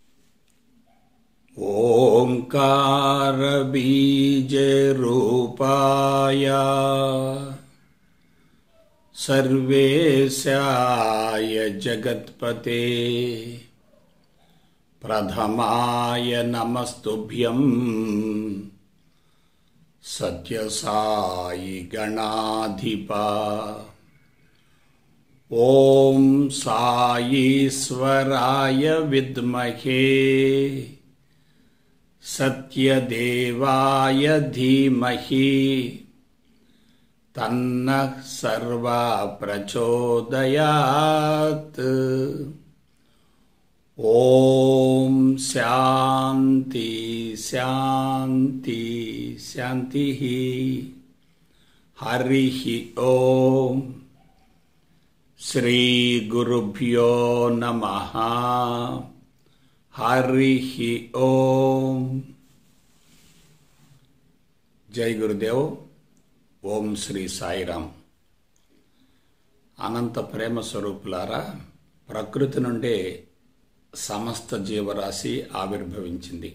ओङ्कारबीजरूपाय सर्वेशाय जगत्पते प्रथमाय नमस्तुभ्यम् सत्यसायि गणाधिपा ॐ सायीश्वराय विद्महे सत्यदेवाय धीमहि तन्नः सर्वा प्रचोदयात् ॐ शान्ति शान्ति शान्तिः हरिः ॐ श्रीगुरुभ्यो नमः हरिः ఓం జై గురుదేవ్ ఓం శ్రీ సాయిరామ్ అనంత ప్రేమ స్వరూపులారా ప్రకృతి నుండే సమస్త జీవరాశి ఆవిర్భవించింది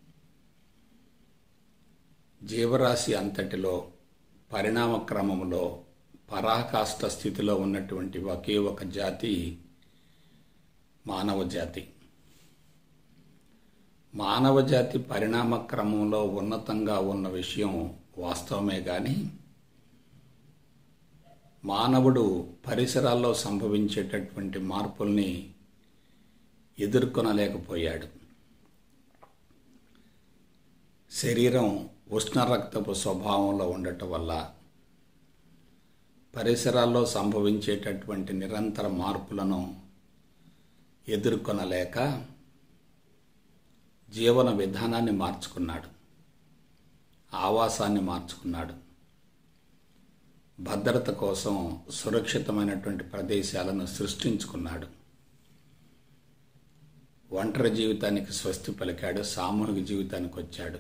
జీవరాశి అంతటిలో పరిణామ క్రమంలో పరాకాష్ట స్థితిలో ఉన్నటువంటి ఒకే ఒక జాతి మానవ జాతి మానవ జాతి పరిణామ క్రమంలో ఉన్నతంగా ఉన్న విషయం వాస్తవమే కానీ మానవుడు పరిసరాల్లో సంభవించేటటువంటి మార్పుల్ని ఎదుర్కొనలేకపోయాడు శరీరం ఉష్ణరక్తపు స్వభావంలో ఉండటం వల్ల పరిసరాల్లో సంభవించేటటువంటి నిరంతర మార్పులను ఎదుర్కొనలేక జీవన విధానాన్ని మార్చుకున్నాడు ఆవాసాన్ని మార్చుకున్నాడు భద్రత కోసం సురక్షితమైనటువంటి ప్రదేశాలను సృష్టించుకున్నాడు ఒంటరి జీవితానికి స్వస్తి పలికాడు సామూహిక జీవితానికి వచ్చాడు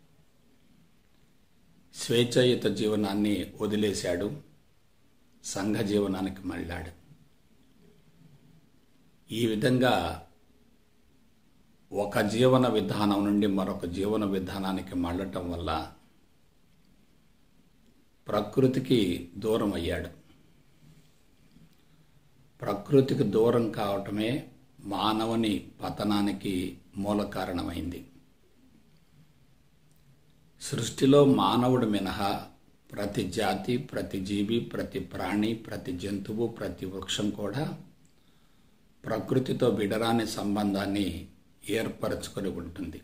స్వేచ్ఛాయుత జీవనాన్ని వదిలేశాడు సంఘ జీవనానికి మళ్ళాడు ఈ విధంగా ఒక జీవన విధానం నుండి మరొక జీవన విధానానికి మళ్ళటం వల్ల ప్రకృతికి దూరం అయ్యాడు ప్రకృతికి దూరం కావటమే మానవుని పతనానికి మూల కారణమైంది సృష్టిలో మానవుడు మినహా ప్రతి జాతి ప్రతి జీవి ప్రతి ప్రాణి ప్రతి జంతువు ప్రతి వృక్షం కూడా ప్రకృతితో విడరాని సంబంధాన్ని ఏర్పరచుకొని ఉంటుంది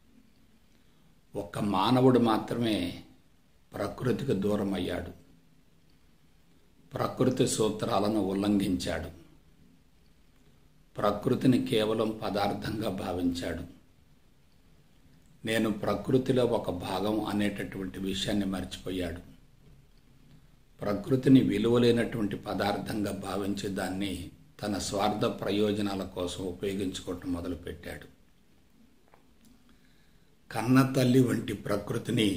ఒక్క మానవుడు మాత్రమే ప్రకృతికి దూరం అయ్యాడు ప్రకృతి సూత్రాలను ఉల్లంఘించాడు ప్రకృతిని కేవలం పదార్థంగా భావించాడు నేను ప్రకృతిలో ఒక భాగం అనేటటువంటి విషయాన్ని మర్చిపోయాడు ప్రకృతిని విలువలేనటువంటి పదార్థంగా భావించి దాన్ని తన స్వార్థ ప్రయోజనాల కోసం ఉపయోగించుకోవటం మొదలుపెట్టాడు కన్న తల్లి వంటి ప్రకృతిని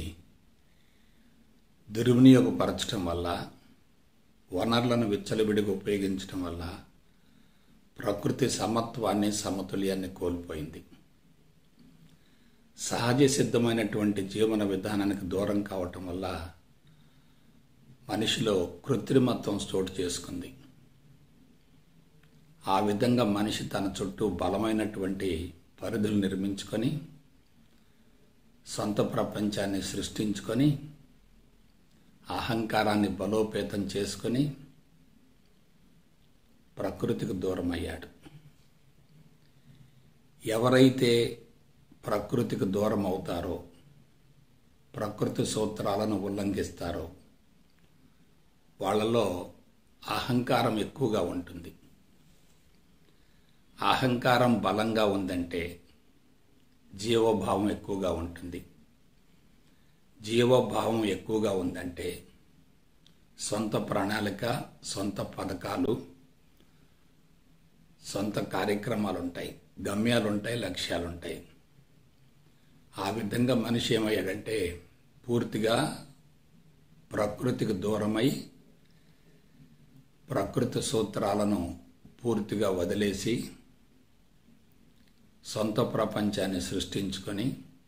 దుర్వినియోగపరచడం వల్ల వనరులను విచ్చలవిడిగా ఉపయోగించడం వల్ల ప్రకృతి సమత్వాన్ని సమతుల్యాన్ని కోల్పోయింది సహజ సిద్ధమైనటువంటి జీవన విధానానికి దూరం కావటం వల్ల మనిషిలో కృత్రిమత్వం చోటు చేసుకుంది ఆ విధంగా మనిషి తన చుట్టూ బలమైనటువంటి పరిధులు నిర్మించుకొని సొంత ప్రపంచాన్ని సృష్టించుకొని అహంకారాన్ని బలోపేతం చేసుకొని ప్రకృతికి దూరం అయ్యాడు ఎవరైతే ప్రకృతికి దూరం అవుతారో ప్రకృతి సూత్రాలను ఉల్లంఘిస్తారో వాళ్ళలో అహంకారం ఎక్కువగా ఉంటుంది అహంకారం బలంగా ఉందంటే జీవభావం ఎక్కువగా ఉంటుంది జీవభావం ఎక్కువగా ఉందంటే సొంత ప్రణాళిక సొంత పథకాలు సొంత కార్యక్రమాలు ఉంటాయి గమ్యాలు ఉంటాయి లక్ష్యాలు ఉంటాయి ఆ విధంగా మనిషి ఏమయ్యాడంటే పూర్తిగా ప్రకృతికి దూరమై ప్రకృతి సూత్రాలను పూర్తిగా వదిలేసి సొంత ప్రపంచాన్ని సృష్టించుకొని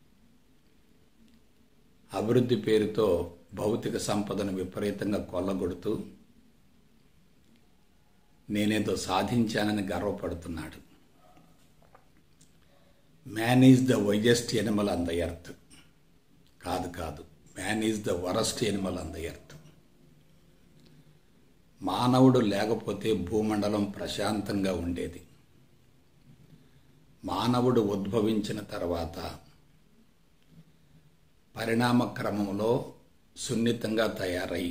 అభివృద్ధి పేరుతో భౌతిక సంపదను విపరీతంగా కొల్లగొడుతూ నేనేదో సాధించానని గర్వపడుతున్నాడు man is the wisest animal on the earth కాదు కాదు man is the worst animal on the earth మానవుడు లేకపోతే భూమండలం ప్రశాంతంగా ఉండేది మానవుడు ఉద్భవించిన తర్వాత పరిణామ క్రమంలో సున్నితంగా తయారై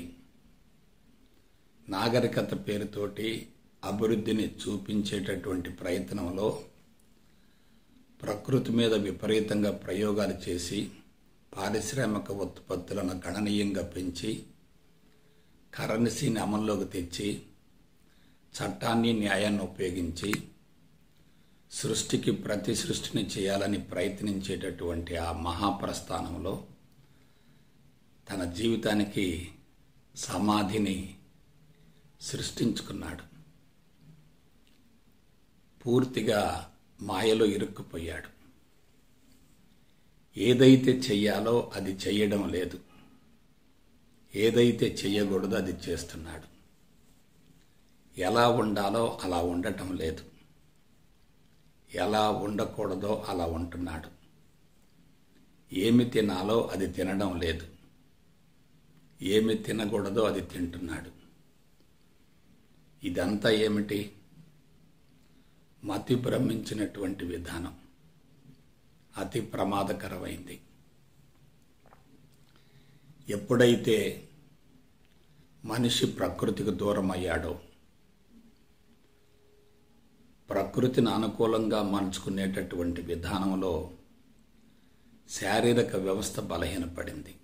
నాగరికత పేరుతోటి అభివృద్ధిని చూపించేటటువంటి ప్రయత్నంలో ప్రకృతి మీద విపరీతంగా ప్రయోగాలు చేసి పారిశ్రామిక ఉత్పత్తులను గణనీయంగా పెంచి కరెన్సీని అమల్లోకి తెచ్చి చట్టాన్ని న్యాయాన్ని ఉపయోగించి సృష్టికి ప్రతి సృష్టిని చేయాలని ప్రయత్నించేటటువంటి ఆ మహాప్రస్థానంలో తన జీవితానికి సమాధిని సృష్టించుకున్నాడు పూర్తిగా మాయలో ఇరుక్కుపోయాడు ఏదైతే చెయ్యాలో అది చెయ్యడం లేదు ఏదైతే చెయ్యకూడదో అది చేస్తున్నాడు ఎలా ఉండాలో అలా ఉండటం లేదు ఎలా ఉండకూడదో అలా ఉంటున్నాడు ఏమి తినాలో అది తినడం లేదు ఏమి తినకూడదో అది తింటున్నాడు ఇదంతా ఏమిటి మతి భ్రమించినటువంటి విధానం అతి ప్రమాదకరమైంది ఎప్పుడైతే మనిషి ప్రకృతికి దూరం అయ్యాడో ప్రకృతిని అనుకూలంగా మలుచుకునేటటువంటి విధానంలో శారీరక వ్యవస్థ బలహీనపడింది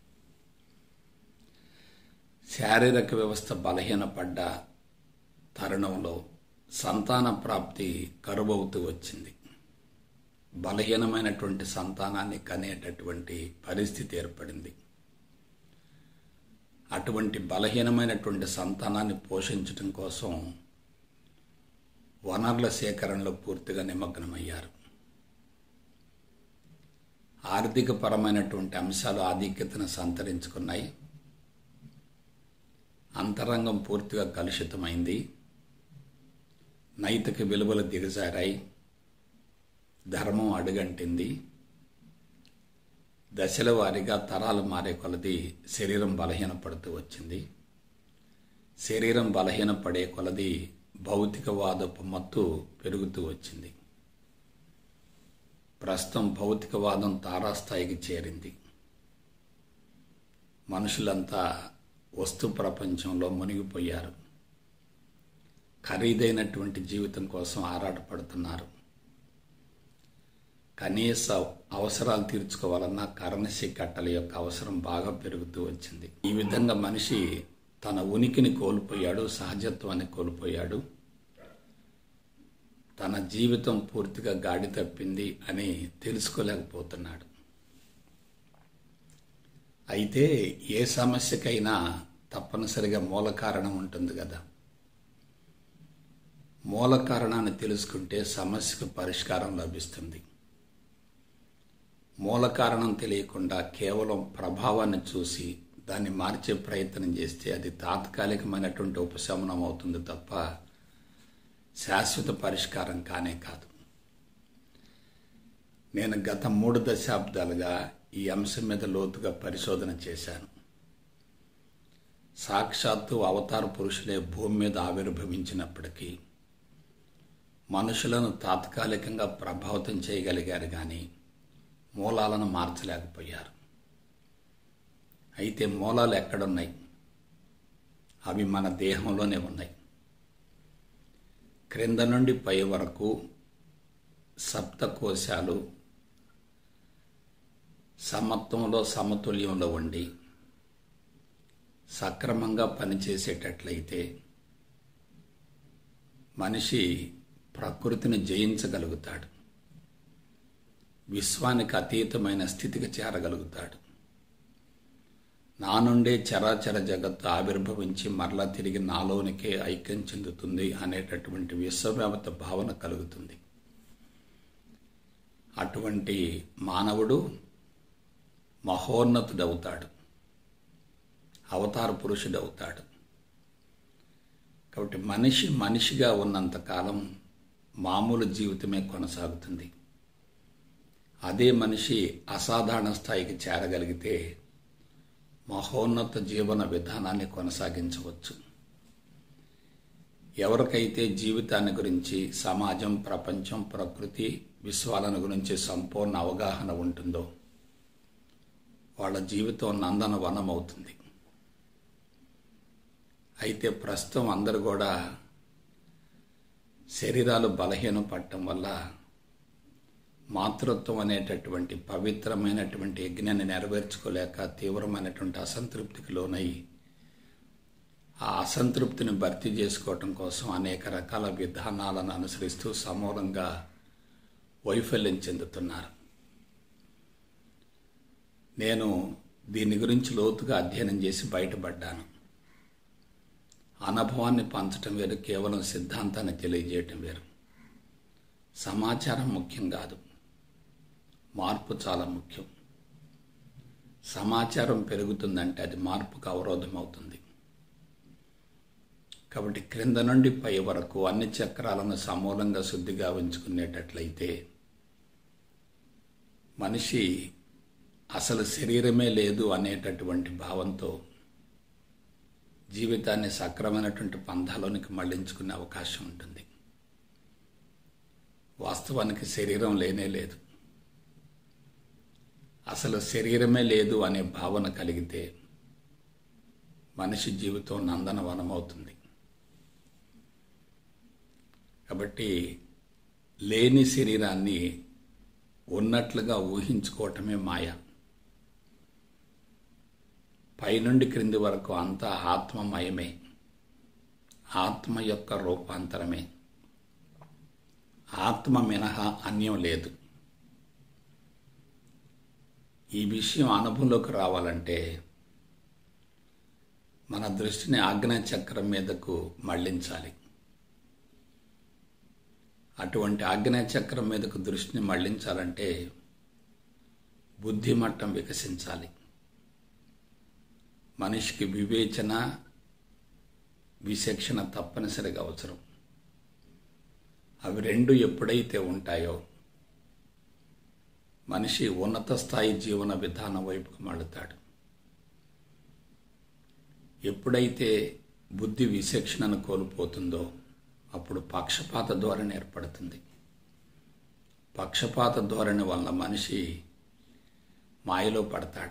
శారీరక వ్యవస్థ బలహీనపడ్డ తరుణంలో సంతాన ప్రాప్తి కరువవుతూ వచ్చింది బలహీనమైనటువంటి సంతానాన్ని కనేటటువంటి పరిస్థితి ఏర్పడింది అటువంటి బలహీనమైనటువంటి సంతానాన్ని పోషించడం కోసం వనరుల సేకరణలో పూర్తిగా నిమగ్నమయ్యారు ఆర్థిక పరమైనటువంటి అంశాలు ఆధిక్యతను సంతరించుకున్నాయి అంతరంగం పూర్తిగా కలుషితమైంది నైతిక విలువలు దిగజారాయి ధర్మం అడుగంటింది దశల వారీగా తరాలు మారే కొలది శరీరం బలహీనపడుతూ వచ్చింది శరీరం బలహీనపడే కొలది భౌతికవాదపు మత్తు పెరుగుతూ వచ్చింది ప్రస్తుతం భౌతికవాదం తారాస్థాయికి చేరింది మనుషులంతా వస్తు ప్రపంచంలో మునిగిపోయారు ఖరీదైనటువంటి జీవితం కోసం ఆరాటపడుతున్నారు కనీస అవసరాలు తీర్చుకోవాలన్నా కరెన్సీ కట్టల యొక్క అవసరం బాగా పెరుగుతూ వచ్చింది ఈ విధంగా మనిషి తన ఉనికిని కోల్పోయాడు సహజత్వాన్ని కోల్పోయాడు తన జీవితం పూర్తిగా గాడి తప్పింది అని తెలుసుకోలేకపోతున్నాడు అయితే ఏ సమస్యకైనా తప్పనిసరిగా మూల కారణం ఉంటుంది కదా మూల కారణాన్ని తెలుసుకుంటే సమస్యకు పరిష్కారం లభిస్తుంది మూల కారణం తెలియకుండా కేవలం ప్రభావాన్ని చూసి దాన్ని మార్చే ప్రయత్నం చేస్తే అది తాత్కాలికమైనటువంటి ఉపశమనం అవుతుంది తప్ప శాశ్వత పరిష్కారం కానే కాదు నేను గత మూడు దశాబ్దాలుగా ఈ అంశం మీద లోతుగా పరిశోధన చేశాను సాక్షాత్తు అవతార పురుషులే భూమి మీద ఆవిర్భవించినప్పటికీ మనుషులను తాత్కాలికంగా ప్రభావితం చేయగలిగారు కానీ మూలాలను మార్చలేకపోయారు అయితే మూలాలు ఎక్కడున్నాయి అవి మన దేహంలోనే ఉన్నాయి క్రింద నుండి పై వరకు సప్తకోశాలు సమత్వంలో సమతుల్యంలో ఉండి సక్రమంగా పనిచేసేటట్లయితే మనిషి ప్రకృతిని జయించగలుగుతాడు విశ్వానికి అతీతమైన స్థితికి చేరగలుగుతాడు నా నుండే చరాచర జగత్తు ఆవిర్భవించి మరలా తిరిగి నాలోనికే ఐక్యం చెందుతుంది అనేటటువంటి విశ్వవ్యాప్త భావన కలుగుతుంది అటువంటి మానవుడు మహోన్నతుడవుతాడు అవతార పురుషుడవుతాడు కాబట్టి మనిషి మనిషిగా ఉన్నంతకాలం మామూలు జీవితమే కొనసాగుతుంది అదే మనిషి అసాధారణ స్థాయికి చేరగలిగితే మహోన్నత జీవన విధానాన్ని కొనసాగించవచ్చు ఎవరికైతే జీవితాన్ని గురించి సమాజం ప్రపంచం ప్రకృతి విశ్వాలను గురించి సంపూర్ణ అవగాహన ఉంటుందో వాళ్ళ జీవితం నందన వనం అవుతుంది అయితే ప్రస్తుతం అందరూ కూడా శరీరాలు బలహీనం పడటం వల్ల మాతృత్వం అనేటటువంటి పవిత్రమైనటువంటి యజ్ఞాన్ని నెరవేర్చుకోలేక తీవ్రమైనటువంటి అసంతృప్తికి లోనై ఆ అసంతృప్తిని భర్తీ చేసుకోవటం కోసం అనేక రకాల విధానాలను అనుసరిస్తూ సమూలంగా వైఫల్యం చెందుతున్నారు నేను దీని గురించి లోతుగా అధ్యయనం చేసి బయటపడ్డాను అనుభవాన్ని పంచటం వేరు కేవలం సిద్ధాంతాన్ని తెలియజేయటం వేరు సమాచారం ముఖ్యం కాదు మార్పు చాలా ముఖ్యం సమాచారం పెరుగుతుందంటే అది మార్పుకు అవరోధం అవుతుంది కాబట్టి క్రింద నుండి పై వరకు అన్ని చక్రాలను సమూలంగా శుద్ధిగా ఉంచుకునేటట్లయితే మనిషి అసలు శరీరమే లేదు అనేటటువంటి భావంతో జీవితాన్ని సక్రమైనటువంటి పంథాలోనికి మళ్లించుకునే అవకాశం ఉంటుంది వాస్తవానికి శరీరం లేనే లేదు అసలు శరీరమే లేదు అనే భావన కలిగితే మనిషి జీవితం నందనవనం అవుతుంది కాబట్టి లేని శరీరాన్ని ఉన్నట్లుగా ఊహించుకోవటమే మాయ పైనుండి క్రింది వరకు అంతా ఆత్మమయమే ఆత్మ యొక్క రూపాంతరమే ఆత్మ మినహా అన్యం లేదు ఈ విషయం అనుభవంలోకి రావాలంటే మన దృష్టిని ఆజ్ఞా చక్రం మీదకు మళ్లించాలి అటువంటి ఆజ్ఞా చక్రం మీదకు దృష్టిని మళ్లించాలంటే బుద్ధిమట్టం వికసించాలి మనిషికి వివేచన విచక్షణ తప్పనిసరిగా అవసరం అవి రెండు ఎప్పుడైతే ఉంటాయో మనిషి ఉన్నత స్థాయి జీవన విధానం వైపుకు మళ్ళుతాడు ఎప్పుడైతే బుద్ధి విచక్షణను కోల్పోతుందో అప్పుడు పక్షపాత ధోరణి ఏర్పడుతుంది పక్షపాత ధోరణి వల్ల మనిషి మాయలో పడతాడు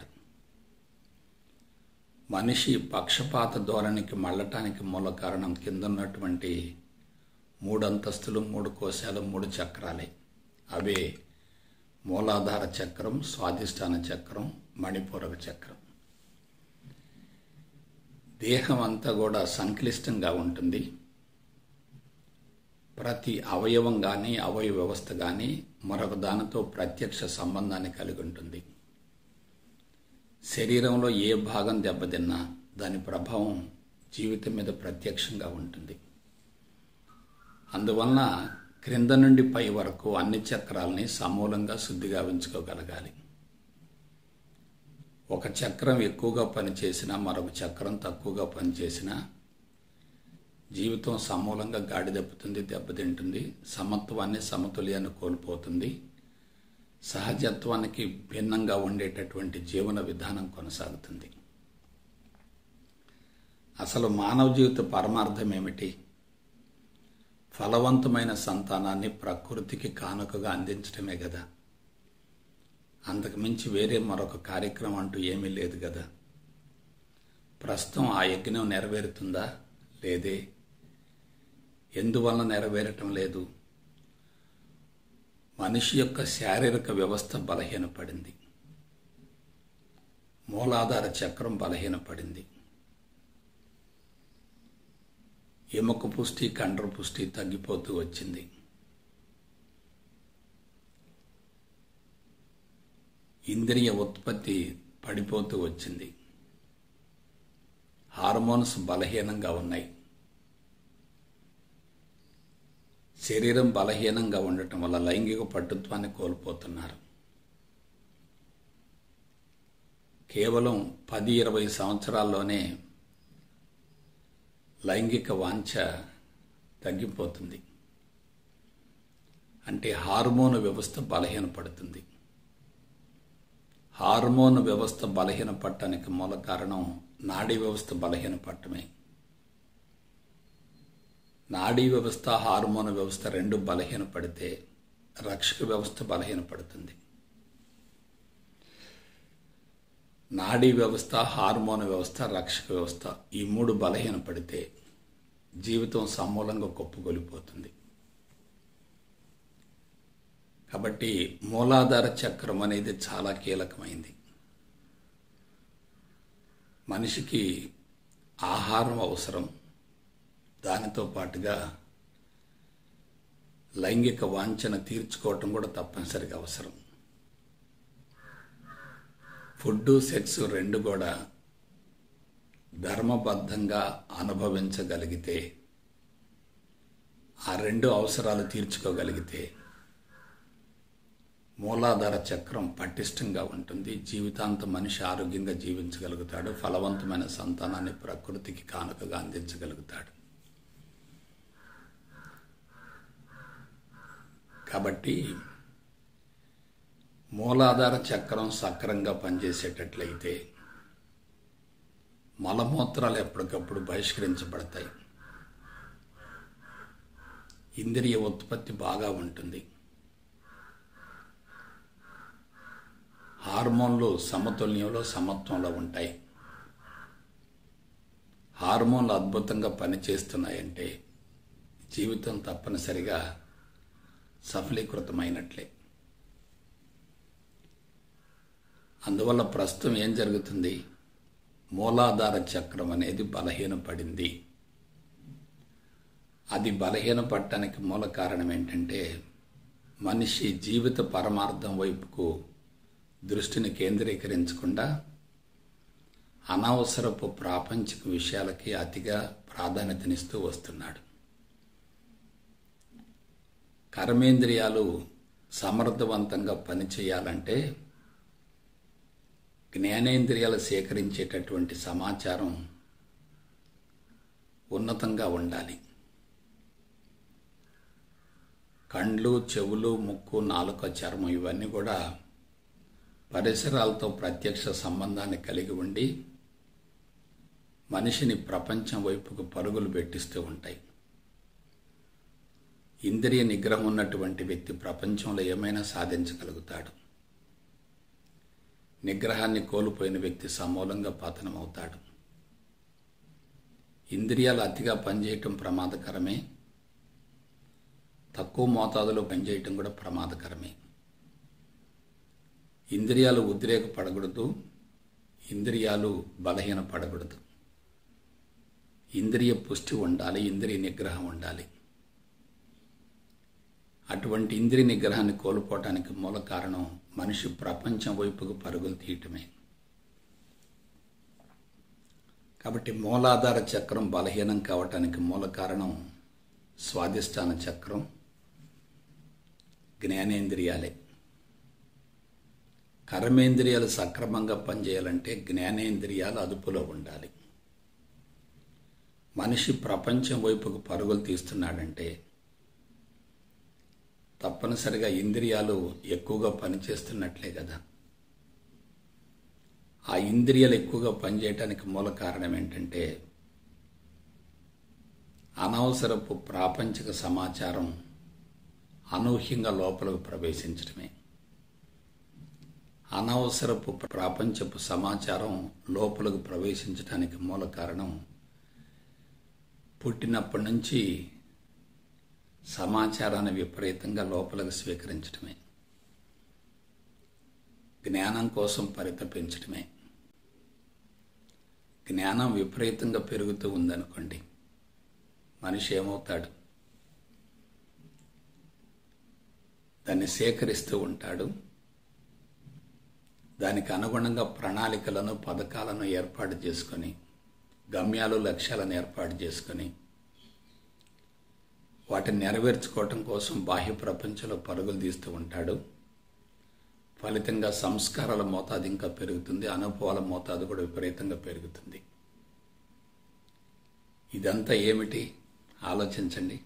మనిషి పక్షపాత ధోరణికి మళ్ళటానికి మూల కారణం కింద ఉన్నటువంటి మూడు అంతస్తులు మూడు కోశాలు మూడు చక్రాలే అవే మూలాధార చక్రం స్వాధిష్టాన చక్రం మణిపూరక చక్రం దేహం అంతా కూడా సంక్లిష్టంగా ఉంటుంది ప్రతి అవయవం కానీ అవయవ వ్యవస్థ కానీ మరొక దానితో ప్రత్యక్ష సంబంధాన్ని కలిగి ఉంటుంది శరీరంలో ఏ భాగం దెబ్బతిన్నా దాని ప్రభావం జీవితం మీద ప్రత్యక్షంగా ఉంటుంది అందువలన క్రింద నుండి పై వరకు అన్ని చక్రాలని సమూలంగా శుద్ధిగా ఉంచుకోగలగాలి ఒక చక్రం ఎక్కువగా పనిచేసినా మరొక చక్రం తక్కువగా పనిచేసినా జీవితం సమూలంగా గాడి దెబ్బతుంది దెబ్బతింటుంది సమత్వాన్ని సమతుల్యాన్ని కోల్పోతుంది సహజత్వానికి భిన్నంగా ఉండేటటువంటి జీవన విధానం కొనసాగుతుంది అసలు మానవ జీవిత పరమార్థం ఏమిటి ఫలవంతమైన సంతానాన్ని ప్రకృతికి కానుకగా అందించడమే కదా అంతకు మించి వేరే మరొక కార్యక్రమం అంటూ ఏమీ లేదు కదా ప్రస్తుతం ఆ యజ్ఞం నెరవేరుతుందా లేదే ఎందువలన నెరవేరటం లేదు మనిషి యొక్క శారీరక వ్యవస్థ బలహీనపడింది మూలాధార చక్రం బలహీనపడింది ఎముక పుష్టి కండ్ర పుష్టి తగ్గిపోతూ వచ్చింది ఇంద్రియ ఉత్పత్తి పడిపోతూ వచ్చింది హార్మోన్స్ బలహీనంగా ఉన్నాయి శరీరం బలహీనంగా ఉండటం వల్ల లైంగిక పట్టుత్వాన్ని కోల్పోతున్నారు కేవలం పది ఇరవై సంవత్సరాల్లోనే లైంగిక వాంఛ తగ్గిపోతుంది అంటే హార్మోన్ వ్యవస్థ బలహీనపడుతుంది హార్మోన్ వ్యవస్థ బలహీనపడటానికి మూల కారణం నాడీ వ్యవస్థ బలహీనపడటమే నాడీ వ్యవస్థ హార్మోన్ వ్యవస్థ రెండు బలహీనపడితే రక్షక వ్యవస్థ బలహీనపడుతుంది నాడీ వ్యవస్థ హార్మోన్ వ్యవస్థ రక్షక వ్యవస్థ ఈ మూడు బలహీనపడితే జీవితం సమూలంగా కొప్పుకొలిపోతుంది కాబట్టి మూలాధార చక్రం అనేది చాలా కీలకమైంది మనిషికి ఆహారం అవసరం దానితో పాటుగా లైంగిక వాంఛన తీర్చుకోవటం కూడా తప్పనిసరిగా అవసరం ఫుడ్ సెక్స్ రెండు కూడా ధర్మబద్ధంగా అనుభవించగలిగితే ఆ రెండు అవసరాలు తీర్చుకోగలిగితే మూలాధార చక్రం పటిష్టంగా ఉంటుంది జీవితాంతం మనిషి ఆరోగ్యంగా జీవించగలుగుతాడు ఫలవంతమైన సంతానాన్ని ప్రకృతికి కానుకగా అందించగలుగుతాడు కాబట్టి మూలాధార చక్రం సక్రంగా పనిచేసేటట్లయితే మలమూత్రాలు ఎప్పటికప్పుడు బహిష్కరించబడతాయి ఇంద్రియ ఉత్పత్తి బాగా ఉంటుంది హార్మోన్లు సమతుల్యంలో సమత్వంలో ఉంటాయి హార్మోన్లు అద్భుతంగా పనిచేస్తున్నాయంటే జీవితం తప్పనిసరిగా సఫలీకృతమైనట్లే అందువల్ల ప్రస్తుతం ఏం జరుగుతుంది మూలాధార చక్రం అనేది బలహీనపడింది అది బలహీనపడటానికి మూల కారణం ఏంటంటే మనిషి జీవిత పరమార్థం వైపుకు దృష్టిని కేంద్రీకరించకుండా అనవసరపు ప్రాపంచిక విషయాలకి అతిగా ప్రాధాన్యతనిస్తూ వస్తున్నాడు కర్మేంద్రియాలు సమర్థవంతంగా పనిచేయాలంటే జ్ఞానేంద్రియాలు సేకరించేటటువంటి సమాచారం ఉన్నతంగా ఉండాలి కండ్లు చెవులు ముక్కు నాలుక చర్మం ఇవన్నీ కూడా పరిసరాలతో ప్రత్యక్ష సంబంధాన్ని కలిగి ఉండి మనిషిని ప్రపంచం వైపుకు పరుగులు పెట్టిస్తూ ఉంటాయి ఇంద్రియ నిగ్రహం ఉన్నటువంటి వ్యక్తి ప్రపంచంలో ఏమైనా సాధించగలుగుతాడు నిగ్రహాన్ని కోల్పోయిన వ్యక్తి సమూలంగా పతనమవుతాడు ఇంద్రియాలు అతిగా పనిచేయటం ప్రమాదకరమే తక్కువ మోతాదులో పనిచేయటం కూడా ప్రమాదకరమే ఇంద్రియాలు ఉద్రేకపడకూడదు ఇంద్రియాలు బలహీనపడకూడదు ఇంద్రియ పుష్టి ఉండాలి ఇంద్రియ నిగ్రహం ఉండాలి అటువంటి ఇంద్రియ నిగ్రహాన్ని కోల్పోవటానికి మూల కారణం మనిషి ప్రపంచం వైపుకు పరుగులు తీయటమే కాబట్టి మూలాధార చక్రం బలహీనం కావటానికి మూల కారణం స్వాదిష్టాన చక్రం జ్ఞానేంద్రియాలే కర్మేంద్రియాలు సక్రమంగా పనిచేయాలంటే జ్ఞానేంద్రియాలు అదుపులో ఉండాలి మనిషి ప్రపంచం వైపుకు పరుగులు తీస్తున్నాడంటే తప్పనిసరిగా ఇంద్రియాలు ఎక్కువగా పనిచేస్తున్నట్లే కదా ఆ ఇంద్రియాలు ఎక్కువగా పనిచేయటానికి మూల కారణం ఏంటంటే అనవసరపు ప్రాపంచిక సమాచారం అనూహ్యంగా లోపలకు ప్రవేశించడమే అనవసరపు ప్రాపంచపు సమాచారం లోపలకు ప్రవేశించడానికి మూల కారణం పుట్టినప్పటి నుంచి సమాచారాన్ని విపరీతంగా లోపలికి స్వీకరించడమే జ్ఞానం కోసం పరితపించడమే జ్ఞానం విపరీతంగా పెరుగుతూ ఉందనుకోండి మనిషి ఏమవుతాడు దాన్ని సేకరిస్తూ ఉంటాడు దానికి అనుగుణంగా ప్రణాళికలను పథకాలను ఏర్పాటు చేసుకొని గమ్యాలు లక్ష్యాలను ఏర్పాటు చేసుకొని వాటిని నెరవేర్చుకోవటం కోసం బాహ్య ప్రపంచంలో పరుగులు తీస్తూ ఉంటాడు ఫలితంగా సంస్కారాల మోతాదు ఇంకా పెరుగుతుంది అనుభవాల మోతాదు కూడా విపరీతంగా పెరుగుతుంది ఇదంతా ఏమిటి ఆలోచించండి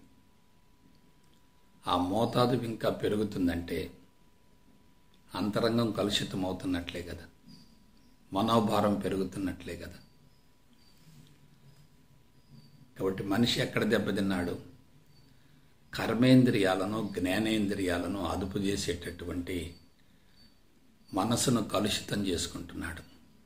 ఆ మోతాదు ఇంకా పెరుగుతుందంటే అంతరంగం కలుషితం అవుతున్నట్లే కదా మనోభారం పెరుగుతున్నట్లే కదా కాబట్టి మనిషి ఎక్కడ దెబ్బతిన్నాడు కర్మేంద్రియాలను జ్ఞానేంద్రియాలను అదుపు చేసేటటువంటి మనసును కలుషితం చేసుకుంటున్నాడు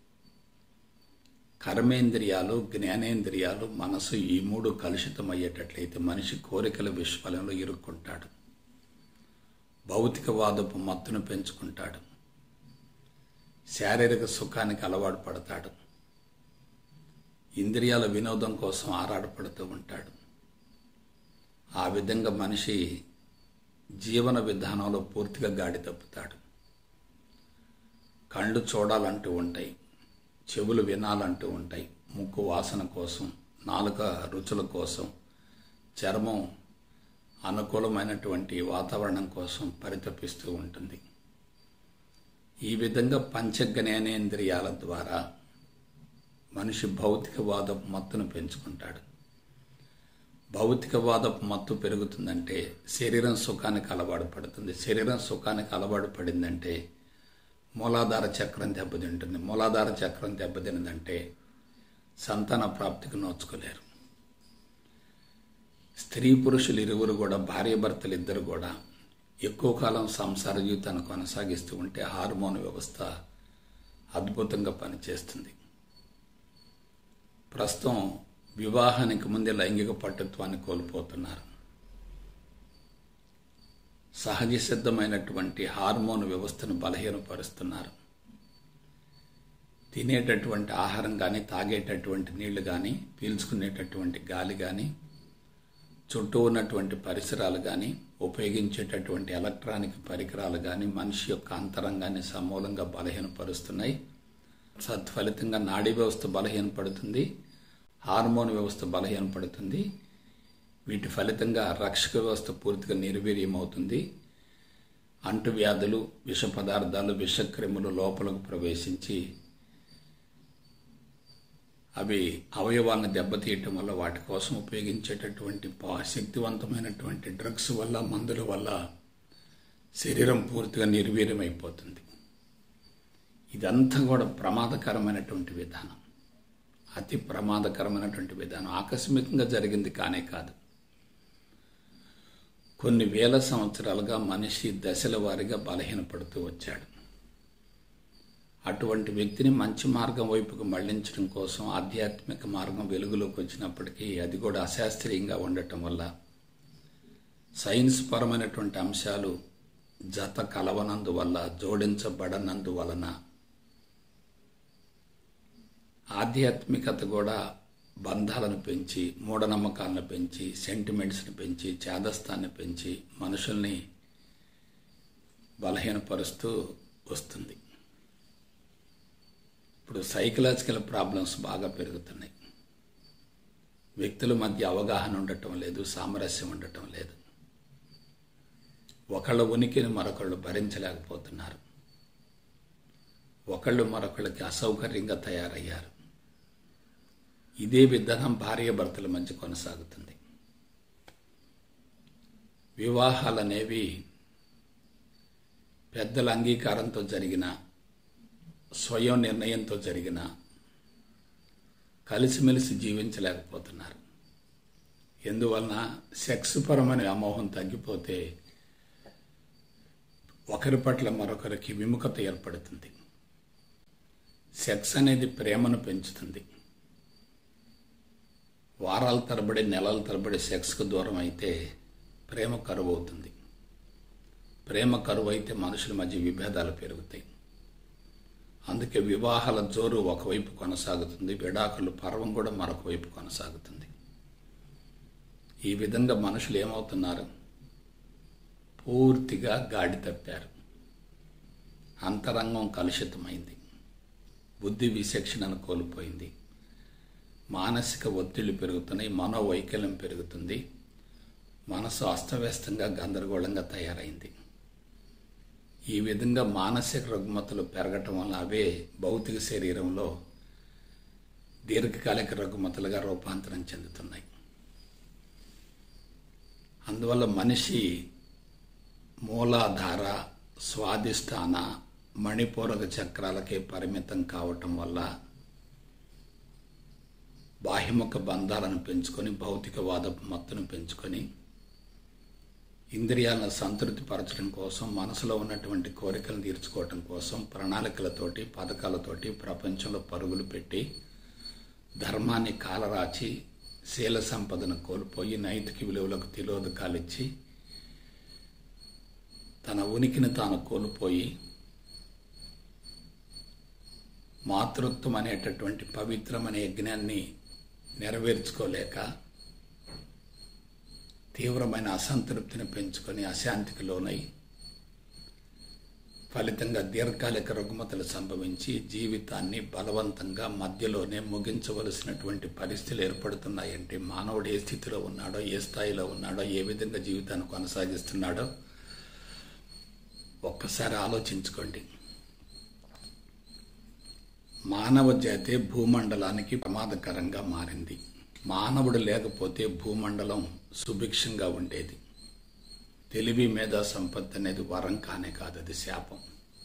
కర్మేంద్రియాలు జ్ఞానేంద్రియాలు మనసు ఈ మూడు కలుషితం అయ్యేటట్లయితే మనిషి కోరికల విశ్వలంలో ఇరుక్కుంటాడు భౌతికవాదపు మత్తును పెంచుకుంటాడు శారీరక సుఖానికి అలవాటు పడతాడు ఇంద్రియాల వినోదం కోసం ఆరాటపడుతూ ఉంటాడు ఆ విధంగా మనిషి జీవన విధానంలో పూర్తిగా గాడి తప్పుతాడు కళ్ళు చూడాలంటూ ఉంటాయి చెవులు వినాలంటూ ఉంటాయి ముక్కు వాసన కోసం నాలుక రుచుల కోసం చర్మం అనుకూలమైనటువంటి వాతావరణం కోసం పరితపిస్తూ ఉంటుంది ఈ విధంగా పంచజ్ఞానేంద్రియాల ద్వారా మనిషి భౌతికవాదపు మత్తును పెంచుకుంటాడు భౌతికవాదపు మత్తు పెరుగుతుందంటే శరీరం సుఖానికి అలవాటు పడుతుంది శరీరం సుఖానికి అలవాటు పడిందంటే మూలాధార చక్రం దెబ్బతింటుంది మూలాధార చక్రం దెబ్బతినదంటే సంతాన ప్రాప్తికి నోచుకోలేరు స్త్రీ పురుషులు ఇరువురు కూడా భార్యాభర్తలు ఇద్దరు కూడా ఎక్కువ కాలం సంసార జీవితాన్ని కొనసాగిస్తూ ఉంటే హార్మోన్ వ్యవస్థ అద్భుతంగా పనిచేస్తుంది ప్రస్తుతం వివాహానికి ముందే లైంగిక పట్టుత్వాన్ని కోల్పోతున్నారు సహజ సిద్ధమైనటువంటి హార్మోన్ వ్యవస్థను బలహీనపరుస్తున్నారు తినేటటువంటి ఆహారం కానీ తాగేటటువంటి నీళ్లు కానీ పీల్చుకునేటటువంటి గాలి కానీ చుట్టూ ఉన్నటువంటి పరిసరాలు కానీ ఉపయోగించేటటువంటి ఎలక్ట్రానిక్ పరికరాలు కానీ మనిషి యొక్క అంతరంగాన్ని సమూలంగా బలహీనపరుస్తున్నాయి సత్ఫలితంగా నాడీ వ్యవస్థ బలహీనపడుతుంది హార్మోన్ వ్యవస్థ బలహీనపడుతుంది వీటి ఫలితంగా రక్షక వ్యవస్థ పూర్తిగా నిర్వీర్యమవుతుంది అంటువ్యాధులు విష పదార్థాలు విషక్రిములు లోపలకు ప్రవేశించి అవి అవయవాలను దెబ్బతీయటం వల్ల వాటి కోసం ఉపయోగించేటటువంటి శక్తివంతమైనటువంటి డ్రగ్స్ వల్ల మందుల వల్ల శరీరం పూర్తిగా నిర్వీర్యమైపోతుంది ఇదంతా కూడా ప్రమాదకరమైనటువంటి విధానం అతి ప్రమాదకరమైనటువంటి విధానం ఆకస్మికంగా జరిగింది కానే కాదు కొన్ని వేల సంవత్సరాలుగా మనిషి దశల వారీగా బలహీనపడుతూ వచ్చాడు అటువంటి వ్యక్తిని మంచి మార్గం వైపుకు మళ్లించడం కోసం ఆధ్యాత్మిక మార్గం వెలుగులోకి వచ్చినప్పటికీ అది కూడా అశాస్త్రీయంగా ఉండటం వల్ల సైన్స్ పరమైనటువంటి అంశాలు జత కలవనందువల్ల జోడించబడనందువలన ఆధ్యాత్మికత కూడా బంధాలను పెంచి మూఢనమ్మకాలను పెంచి సెంటిమెంట్స్ని పెంచి చేదస్తాన్ని పెంచి మనుషుల్ని బలహీనపరుస్తూ వస్తుంది ఇప్పుడు సైకలాజికల్ ప్రాబ్లమ్స్ బాగా పెరుగుతున్నాయి వ్యక్తుల మధ్య అవగాహన ఉండటం లేదు సామరస్యం ఉండటం లేదు ఒకళ్ళ ఉనికిని మరొకళ్ళు భరించలేకపోతున్నారు ఒకళ్ళు మరొకళ్ళకి అసౌకర్యంగా తయారయ్యారు ఇదే విధానం భార్యాభర్తల మధ్య కొనసాగుతుంది వివాహాలనేవి పెద్దల అంగీకారంతో జరిగిన స్వయం నిర్ణయంతో జరిగిన కలిసిమెలిసి జీవించలేకపోతున్నారు ఎందువలన సెక్స్ పరమైన అమోహం తగ్గిపోతే ఒకరి పట్ల మరొకరికి విముఖత ఏర్పడుతుంది సెక్స్ అనేది ప్రేమను పెంచుతుంది వారాల తరబడి నెలల తరబడి సెక్స్కు దూరం అయితే ప్రేమ కరువు అవుతుంది ప్రేమ కరువు అయితే మనుషుల మధ్య విభేదాలు పెరుగుతాయి అందుకే వివాహాల జోరు ఒకవైపు కొనసాగుతుంది విడాకులు పర్వం కూడా మరొక వైపు కొనసాగుతుంది ఈ విధంగా మనుషులు ఏమవుతున్నారు పూర్తిగా గాడి తప్పారు అంతరంగం కలుషితమైంది బుద్ధి విచక్షణను కోల్పోయింది మానసిక ఒత్తిళ్లు పెరుగుతున్నాయి మనోవైకల్యం పెరుగుతుంది మనసు అస్తవ్యస్తంగా గందరగోళంగా తయారైంది ఈ విధంగా మానసిక రుగ్మతలు పెరగటం వల్ల అవే భౌతిక శరీరంలో దీర్ఘకాలిక రుగ్మతలుగా రూపాంతరం చెందుతున్నాయి అందువల్ల మనిషి మూలాధార స్వాదిష్టాన మణిపూరక చక్రాలకే పరిమితం కావటం వల్ల బాహ్యముఖ బంధాలను పెంచుకొని భౌతికవాదపు మత్తును పెంచుకొని ఇంద్రియాలను సంతృప్తిపరచడం కోసం మనసులో ఉన్నటువంటి కోరికలను తీర్చుకోవటం కోసం ప్రణాళికలతోటి పథకాలతోటి ప్రపంచంలో పరుగులు పెట్టి ధర్మాన్ని కాలరాచి శీల సంపదను కోల్పోయి నైతిక విలువలకు తిలోదకాలిచ్చి తన ఉనికిని తాను కోల్పోయి మాతృత్వం అనేటటువంటి పవిత్రమనే యజ్ఞాన్ని నెరవేర్చుకోలేక తీవ్రమైన అసంతృప్తిని పెంచుకొని అశాంతికి లోనై ఫలితంగా దీర్ఘకాలిక రుగ్మతలు సంభవించి జీవితాన్ని బలవంతంగా మధ్యలోనే ముగించవలసినటువంటి పరిస్థితులు ఏర్పడుతున్నాయంటే మానవుడు ఏ స్థితిలో ఉన్నాడో ఏ స్థాయిలో ఉన్నాడో ఏ విధంగా జీవితాన్ని కొనసాగిస్తున్నాడో ఒక్కసారి ఆలోచించుకోండి మానవ జాతి భూమండలానికి ప్రమాదకరంగా మారింది మానవుడు లేకపోతే భూమండలం సుభిక్షంగా ఉండేది తెలివి మేధా సంపత్తి అనేది వరం కానే కాదు అది శాపం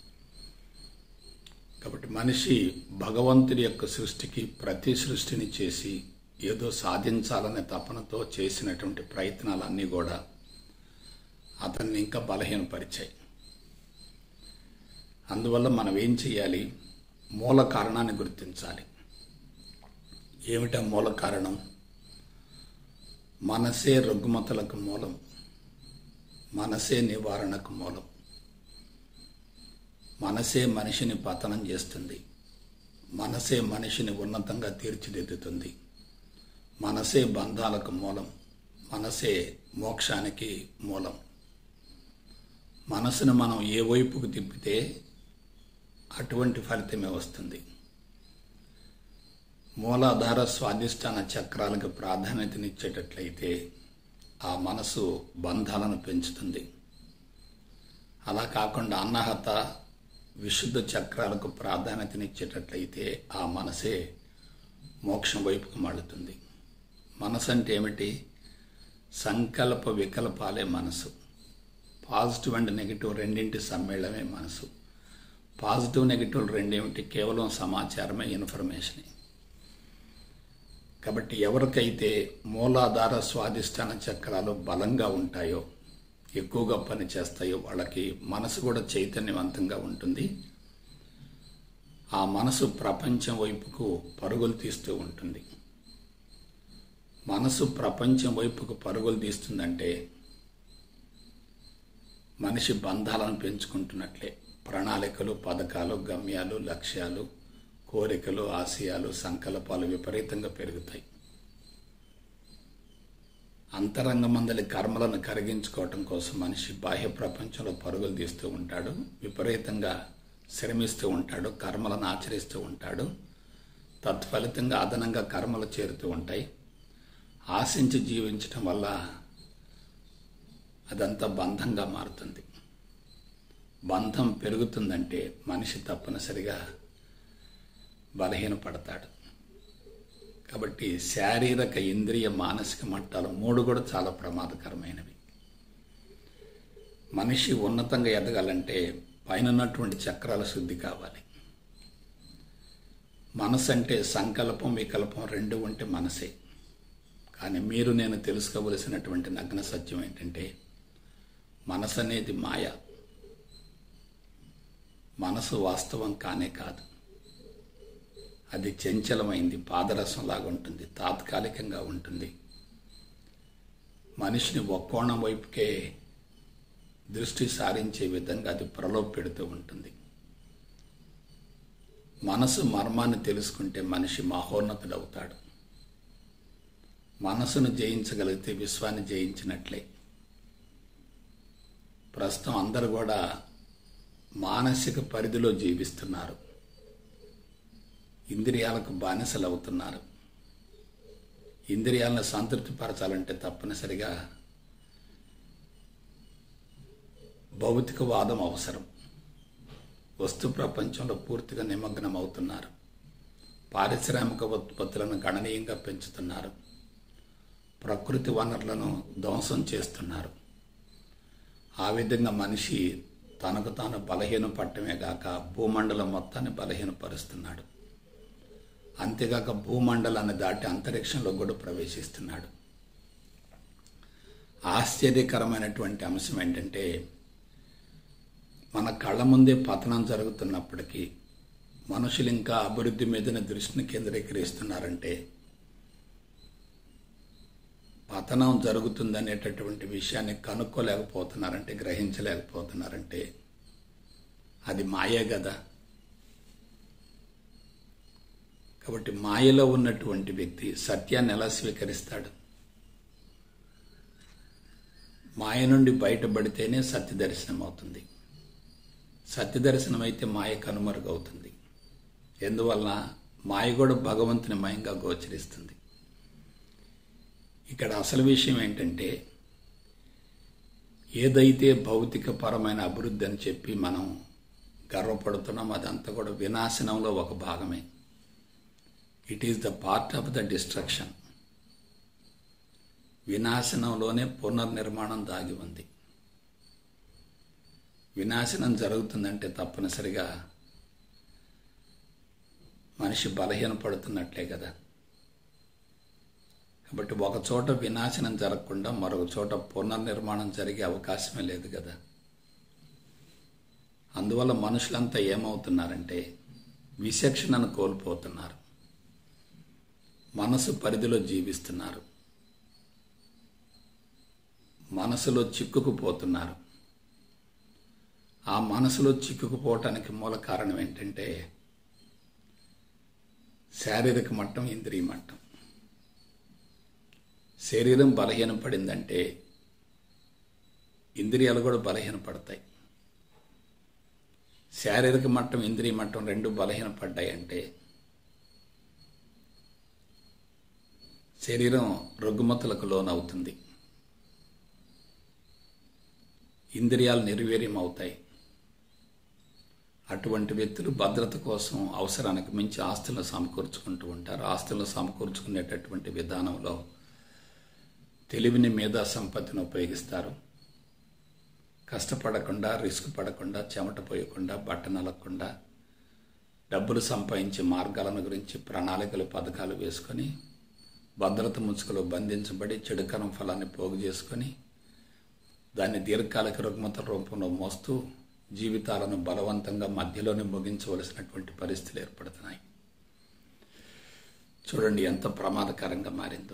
కాబట్టి మనిషి భగవంతుడి యొక్క సృష్టికి ప్రతి సృష్టిని చేసి ఏదో సాధించాలనే తపనతో చేసినటువంటి ప్రయత్నాలన్నీ కూడా అతన్ని ఇంకా బలహీనపరిచాయి అందువల్ల మనం ఏం చేయాలి మూల కారణాన్ని గుర్తించాలి ఏమిటా మూల కారణం మనసే రుగ్మతలకు మూలం మనసే నివారణకు మూలం మనసే మనిషిని పతనం చేస్తుంది మనసే మనిషిని ఉన్నతంగా తీర్చిదిద్దుతుంది మనసే బంధాలకు మూలం మనసే మోక్షానికి మూలం మనసును మనం ఏ వైపుకు తిప్పితే అటువంటి ఫలితమే వస్తుంది మూలాధార స్వాదిష్టాన చక్రాలకు ప్రాధాన్యతనిచ్చేటట్లయితే ఆ మనసు బంధాలను పెంచుతుంది అలా కాకుండా అన్నహత విశుద్ధ చక్రాలకు ప్రాధాన్యతనిచ్చేటట్లయితే ఆ మనసే మోక్షం వైపుకు మడుతుంది మనసు అంటే ఏమిటి సంకల్ప వికల్పాలే మనసు పాజిటివ్ అండ్ నెగిటివ్ రెండింటి సమ్మేళనమే మనసు పాజిటివ్ నెగిటివ్ రెండేమిటి కేవలం సమాచారమే ఇన్ఫర్మేషనే కాబట్టి ఎవరికైతే మూలాధార స్వాదిష్టాన చక్రాలు బలంగా ఉంటాయో ఎక్కువగా పని చేస్తాయో వాళ్ళకి మనసు కూడా చైతన్యవంతంగా ఉంటుంది ఆ మనసు ప్రపంచం వైపుకు పరుగులు తీస్తూ ఉంటుంది మనసు ప్రపంచం వైపుకు పరుగులు తీస్తుందంటే మనిషి బంధాలను పెంచుకుంటున్నట్లే ప్రణాళికలు పథకాలు గమ్యాలు లక్ష్యాలు కోరికలు ఆశయాలు సంకల్పాలు విపరీతంగా పెరుగుతాయి అంతరంగమందలి కర్మలను కరిగించుకోవటం కోసం మనిషి బాహ్య ప్రపంచంలో పరుగులు తీస్తూ ఉంటాడు విపరీతంగా శ్రమిస్తూ ఉంటాడు కర్మలను ఆచరిస్తూ ఉంటాడు తత్ఫలితంగా అదనంగా కర్మలు చేరుతూ ఉంటాయి ఆశించి జీవించటం వల్ల అదంతా బంధంగా మారుతుంది బంధం పెరుగుతుందంటే మనిషి తప్పనిసరిగా బలహీనపడతాడు కాబట్టి శారీరక ఇంద్రియ మానసిక మట్టాలు మూడు కూడా చాలా ప్రమాదకరమైనవి మనిషి ఉన్నతంగా ఎదగాలంటే పైన ఉన్నటువంటి చక్రాల శుద్ధి కావాలి మనసు అంటే సంకల్పం వికల్పం రెండు ఉంటే మనసే కానీ మీరు నేను తెలుసుకోవలసినటువంటి నగ్న సత్యం ఏంటంటే మనసు అనేది మాయ మనసు వాస్తవం కానే కాదు అది చంచలమైంది పాదరసంలాగా ఉంటుంది తాత్కాలికంగా ఉంటుంది మనిషిని ఒక్కోణం వైపుకే దృష్టి సారించే విధంగా అది ప్రలోభ పెడుతూ ఉంటుంది మనసు మర్మాన్ని తెలుసుకుంటే మనిషి మహోన్నతుడవుతాడు మనసును జయించగలిగితే విశ్వాన్ని జయించినట్లే ప్రస్తుతం అందరూ కూడా మానసిక పరిధిలో జీవిస్తున్నారు ఇంద్రియాలకు బానిసలు అవుతున్నారు ఇంద్రియాలను సంతృప్తిపరచాలంటే తప్పనిసరిగా భౌతికవాదం అవసరం వస్తు ప్రపంచంలో పూర్తిగా నిమగ్నం అవుతున్నారు పారిశ్రామిక ఉత్పత్తులను గణనీయంగా పెంచుతున్నారు ప్రకృతి వనరులను ధ్వంసం చేస్తున్నారు ఆ విధంగా మనిషి తనకు తాను బలహీనపడటమే గాక భూమండలం మొత్తాన్ని బలహీనపరుస్తున్నాడు అంతేగాక భూమండలాన్ని దాటి అంతరిక్షంలో కూడా ప్రవేశిస్తున్నాడు ఆశ్చర్యకరమైనటువంటి అంశం ఏంటంటే మన కళ్ళ ముందే పతనం జరుగుతున్నప్పటికీ మనుషులు ఇంకా అభివృద్ధి మీదనే దృష్టిని కేంద్రీకరిస్తున్నారంటే పతనం జరుగుతుందనేటటువంటి విషయాన్ని కనుక్కోలేకపోతున్నారంటే గ్రహించలేకపోతున్నారంటే అది మాయే కదా కాబట్టి మాయలో ఉన్నటువంటి వ్యక్తి సత్యాన్ని ఎలా స్వీకరిస్తాడు మాయ నుండి బయటపడితేనే సత్య దర్శనం అవుతుంది సత్య దర్శనం అయితే మాయ కనుమరుగవుతుంది ఎందువలన మాయ కూడా భగవంతుని మయంగా గోచరిస్తుంది ఇక్కడ అసలు విషయం ఏంటంటే ఏదైతే భౌతిక పరమైన అభివృద్ధి అని చెప్పి మనం గర్వపడుతున్నాం అదంతా కూడా వినాశనంలో ఒక భాగమే it is the part of the destruction వినాశనంలోనే పునర్నిర్మాణం దాగి ఉంది వినాశనం జరుగుతుందంటే తప్పనిసరిగా మనిషి బలహీనపడుతున్నట్లే కదా కాబట్టి ఒక చోట వినాశనం జరగకుండా మరొక చోట పునర్నిర్మాణం జరిగే అవకాశమే లేదు కదా అందువల్ల మనుషులంతా ఏమవుతున్నారంటే విచక్షణను కోల్పోతున్నారు మనసు పరిధిలో జీవిస్తున్నారు మనసులో చిక్కుకుపోతున్నారు ఆ మనసులో చిక్కుకుపోవటానికి మూల కారణం ఏంటంటే శారీరక మట్టం ఇంద్రియ మట్టం శరీరం బలహీనపడిందంటే ఇంద్రియాలు కూడా బలహీనపడతాయి శారీరక మట్టం ఇంద్రియ మట్టం రెండు బలహీనపడ్డాయి అంటే శరీరం రుగ్మతలకు లోనవుతుంది ఇంద్రియాలు నిర్వీర్యం అవుతాయి అటువంటి వ్యక్తులు భద్రత కోసం అవసరానికి మించి ఆస్తులను సమకూర్చుకుంటూ ఉంటారు ఆస్తులను సమకూర్చుకునేటటువంటి విధానంలో తెలివిని మేధా సంపత్తిని ఉపయోగిస్తారు కష్టపడకుండా రిస్క్ పడకుండా చెమట పోయకుండా బట్ట నలగకుండా డబ్బులు సంపాదించే మార్గాలను గురించి ప్రణాళికలు పథకాలు వేసుకొని భద్రత ముసుగులో బంధించబడి చెడుకరం ఫలాన్ని పోగు చేసుకొని దాన్ని దీర్ఘకాలిక రుగ్మత రూపంలో మోస్తూ జీవితాలను బలవంతంగా మధ్యలోనే ముగించవలసినటువంటి పరిస్థితులు ఏర్పడుతున్నాయి చూడండి ఎంత ప్రమాదకరంగా మారిందో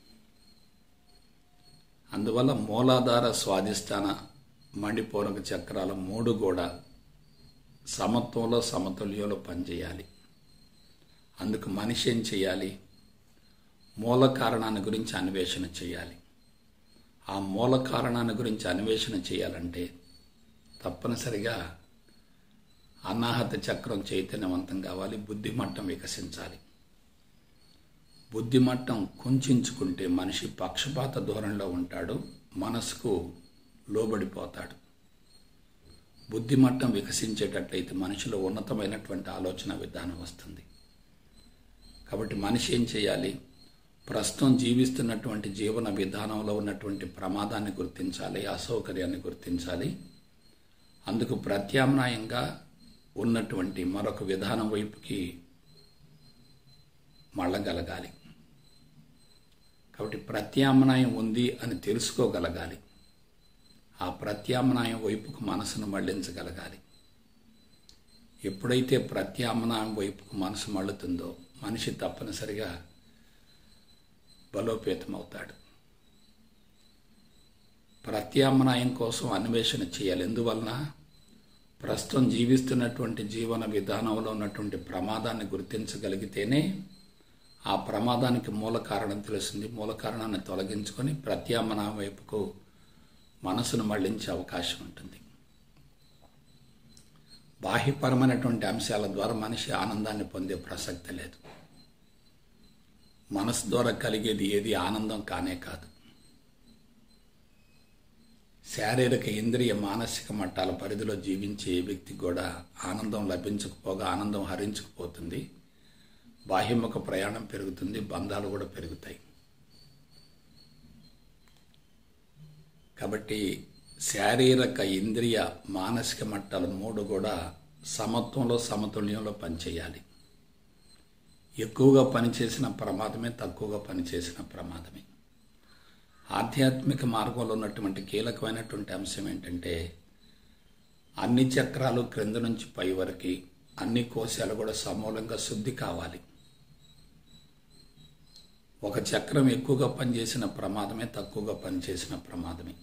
అందువల్ల మూలాధార స్వాధిష్టాన మణిపూరక చక్రాల మూడు కూడా సమత్వంలో సమతుల్యంలో పనిచేయాలి అందుకు మనిషి ఏం చేయాలి మూల కారణాన్ని గురించి అన్వేషణ చేయాలి ఆ మూల కారణాన్ని గురించి అన్వేషణ చేయాలంటే తప్పనిసరిగా అనాహత చక్రం చైతన్యవంతం కావాలి బుద్ధిమట్టం వికసించాలి బుద్ధిమట్టం కుంచుకుంటే మనిషి పక్షపాత ధోరణిలో ఉంటాడు మనసుకు లోబడిపోతాడు బుద్ధిమట్టం వికసించేటట్లయితే మనిషిలో ఉన్నతమైనటువంటి ఆలోచన విధానం వస్తుంది కాబట్టి మనిషి ఏం చేయాలి ప్రస్తుతం జీవిస్తున్నటువంటి జీవన విధానంలో ఉన్నటువంటి ప్రమాదాన్ని గుర్తించాలి అసౌకర్యాన్ని గుర్తించాలి అందుకు ప్రత్యామ్నాయంగా ఉన్నటువంటి మరొక విధానం వైపుకి మళ్ళగలగాలి కాబట్టి ప్రత్యామ్నాయం ఉంది అని తెలుసుకోగలగాలి ఆ ప్రత్యామ్నాయం వైపుకు మనసును మళ్లించగలగాలి ఎప్పుడైతే ప్రత్యామ్నాయం వైపుకు మనసు మళ్ళుతుందో మనిషి తప్పనిసరిగా బలోపేతమవుతాడు ప్రత్యామ్నాయం కోసం అన్వేషణ చేయాలి ఎందువలన ప్రస్తుతం జీవిస్తున్నటువంటి జీవన విధానంలో ఉన్నటువంటి ప్రమాదాన్ని గుర్తించగలిగితేనే ఆ ప్రమాదానికి మూల కారణం తెలుస్తుంది మూల కారణాన్ని తొలగించుకొని ప్రత్యామ్నాయం వైపుకు మనసును మళ్లించే అవకాశం ఉంటుంది బాహ్యపరమైనటువంటి అంశాల ద్వారా మనిషి ఆనందాన్ని పొందే ప్రసక్తి లేదు మనసు ద్వారా కలిగేది ఏది ఆనందం కానే కాదు శారీరక ఇంద్రియ మానసిక మట్టాల పరిధిలో జీవించే ఏ వ్యక్తికి కూడా ఆనందం లభించకపోగా ఆనందం హరించకపోతుంది బాహ్యముఖ ప్రయాణం పెరుగుతుంది బంధాలు కూడా పెరుగుతాయి కాబట్టి శారీరక ఇంద్రియ మానసిక మట్టాలు మూడు కూడా సమత్వంలో సమతుల్యంలో పనిచేయాలి ఎక్కువగా పనిచేసిన ప్రమాదమే తక్కువగా పనిచేసిన ప్రమాదమే ఆధ్యాత్మిక మార్గంలో ఉన్నటువంటి కీలకమైనటువంటి అంశం ఏంటంటే అన్ని చక్రాలు క్రింద నుంచి పై వరకు అన్ని కోశాలు కూడా సమూలంగా శుద్ధి కావాలి ఒక చక్రం ఎక్కువగా పనిచేసిన ప్రమాదమే తక్కువగా పనిచేసిన ప్రమాదమే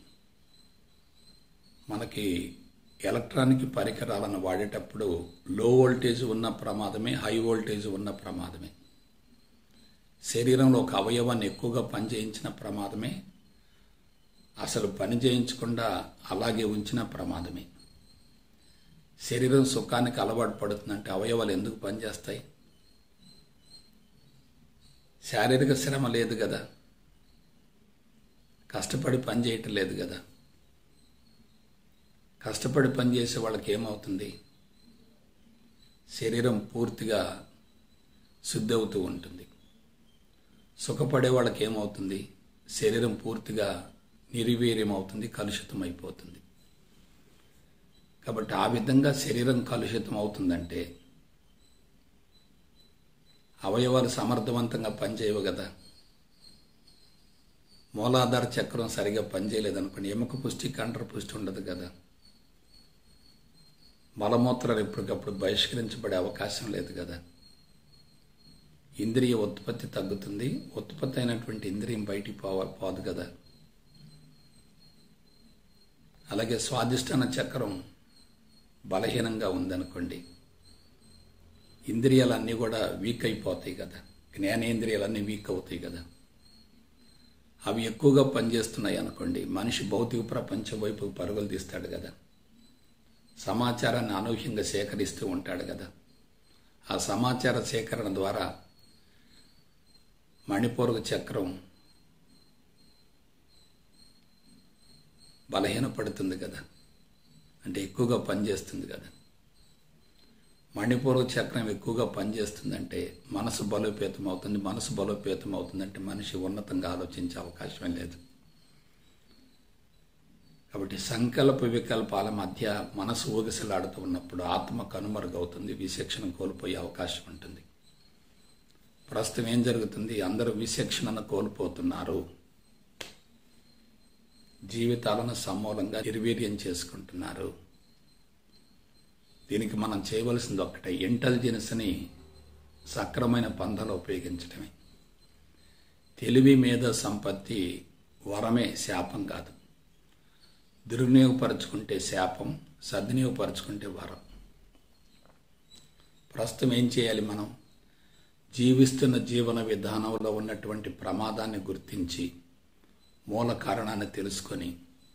మనకి ఎలక్ట్రానిక్ పరికరాలను వాడేటప్పుడు లో వోల్టేజ్ ఉన్న ప్రమాదమే హై వోల్టేజ్ ఉన్న ప్రమాదమే శరీరంలో ఒక అవయవాన్ని ఎక్కువగా పనిచేయించిన ప్రమాదమే అసలు పని చేయించకుండా అలాగే ఉంచిన ప్రమాదమే శరీరం సుఖానికి అలవాటు పడుతుందంటే అవయవాలు ఎందుకు పనిచేస్తాయి శారీరక శ్రమ లేదు కదా కష్టపడి పని చేయటం లేదు కదా కష్టపడి పనిచేసే వాళ్ళకి ఏమవుతుంది శరీరం పూర్తిగా శుద్ధి అవుతూ ఉంటుంది సుఖపడే వాళ్ళకి ఏమవుతుంది శరీరం పూర్తిగా నిర్వీర్యం అవుతుంది కలుషితం అయిపోతుంది కాబట్టి ఆ విధంగా శరీరం కలుషితం అవుతుందంటే అవయవాలు సమర్థవంతంగా పనిచేయవు కదా మూలాధార చక్రం సరిగా పనిచేయలేదనుకోండి ఎముక పుష్టి కండర పుష్టి ఉండదు కదా మలమూత్రాలు ఎప్పటికప్పుడు బహిష్కరించబడే అవకాశం లేదు కదా ఇంద్రియ ఉత్పత్తి తగ్గుతుంది ఉత్పత్తి అయినటువంటి ఇంద్రియం బయటికి పోవ పోదు కదా అలాగే స్వాదిష్టాన చక్రం బలహీనంగా ఉందనుకోండి ఇంద్రియాలన్నీ కూడా వీక్ అయిపోతాయి కదా జ్ఞానేంద్రియాలన్నీ వీక్ అవుతాయి కదా అవి ఎక్కువగా పనిచేస్తున్నాయి అనుకోండి మనిషి భౌతిక ప్రపంచం వైపు పరుగులు తీస్తాడు కదా సమాచారాన్ని అనూహ్యంగా సేకరిస్తూ ఉంటాడు కదా ఆ సమాచార సేకరణ ద్వారా మణిపూర్వక చక్రం బలహీనపడుతుంది కదా అంటే ఎక్కువగా పనిచేస్తుంది కదా మణిపూర్వక చక్రం ఎక్కువగా పనిచేస్తుందంటే మనసు బలోపేతం అవుతుంది మనసు బలోపేతం అవుతుందంటే మనిషి ఉన్నతంగా ఆలోచించే అవకాశమే లేదు కాబట్టి సంకల్ప వికల్పాల మధ్య మనసు ఊగిసలాడుతూ ఉన్నప్పుడు ఆత్మ కనుమరుగవుతుంది విశిక్షణ కోల్పోయే అవకాశం ఉంటుంది ప్రస్తుతం ఏం జరుగుతుంది అందరూ విశిక్షణను కోల్పోతున్నారు జీవితాలను సమూలంగా నిర్వీర్యం చేసుకుంటున్నారు దీనికి మనం చేయవలసింది ఒక్కటే ఇంటెలిజెన్స్ని సక్రమైన పంథలో ఉపయోగించడమే తెలివి మీద సంపత్తి వరమే శాపం కాదు దుర్వినియోగపరుచుకుంటే శాపం సద్వినియోగపరుచుకుంటే వరం ప్రస్తుతం ఏం చేయాలి మనం జీవిస్తున్న జీవన విధానంలో ఉన్నటువంటి ప్రమాదాన్ని గుర్తించి మూల కారణాన్ని తెలుసుకొని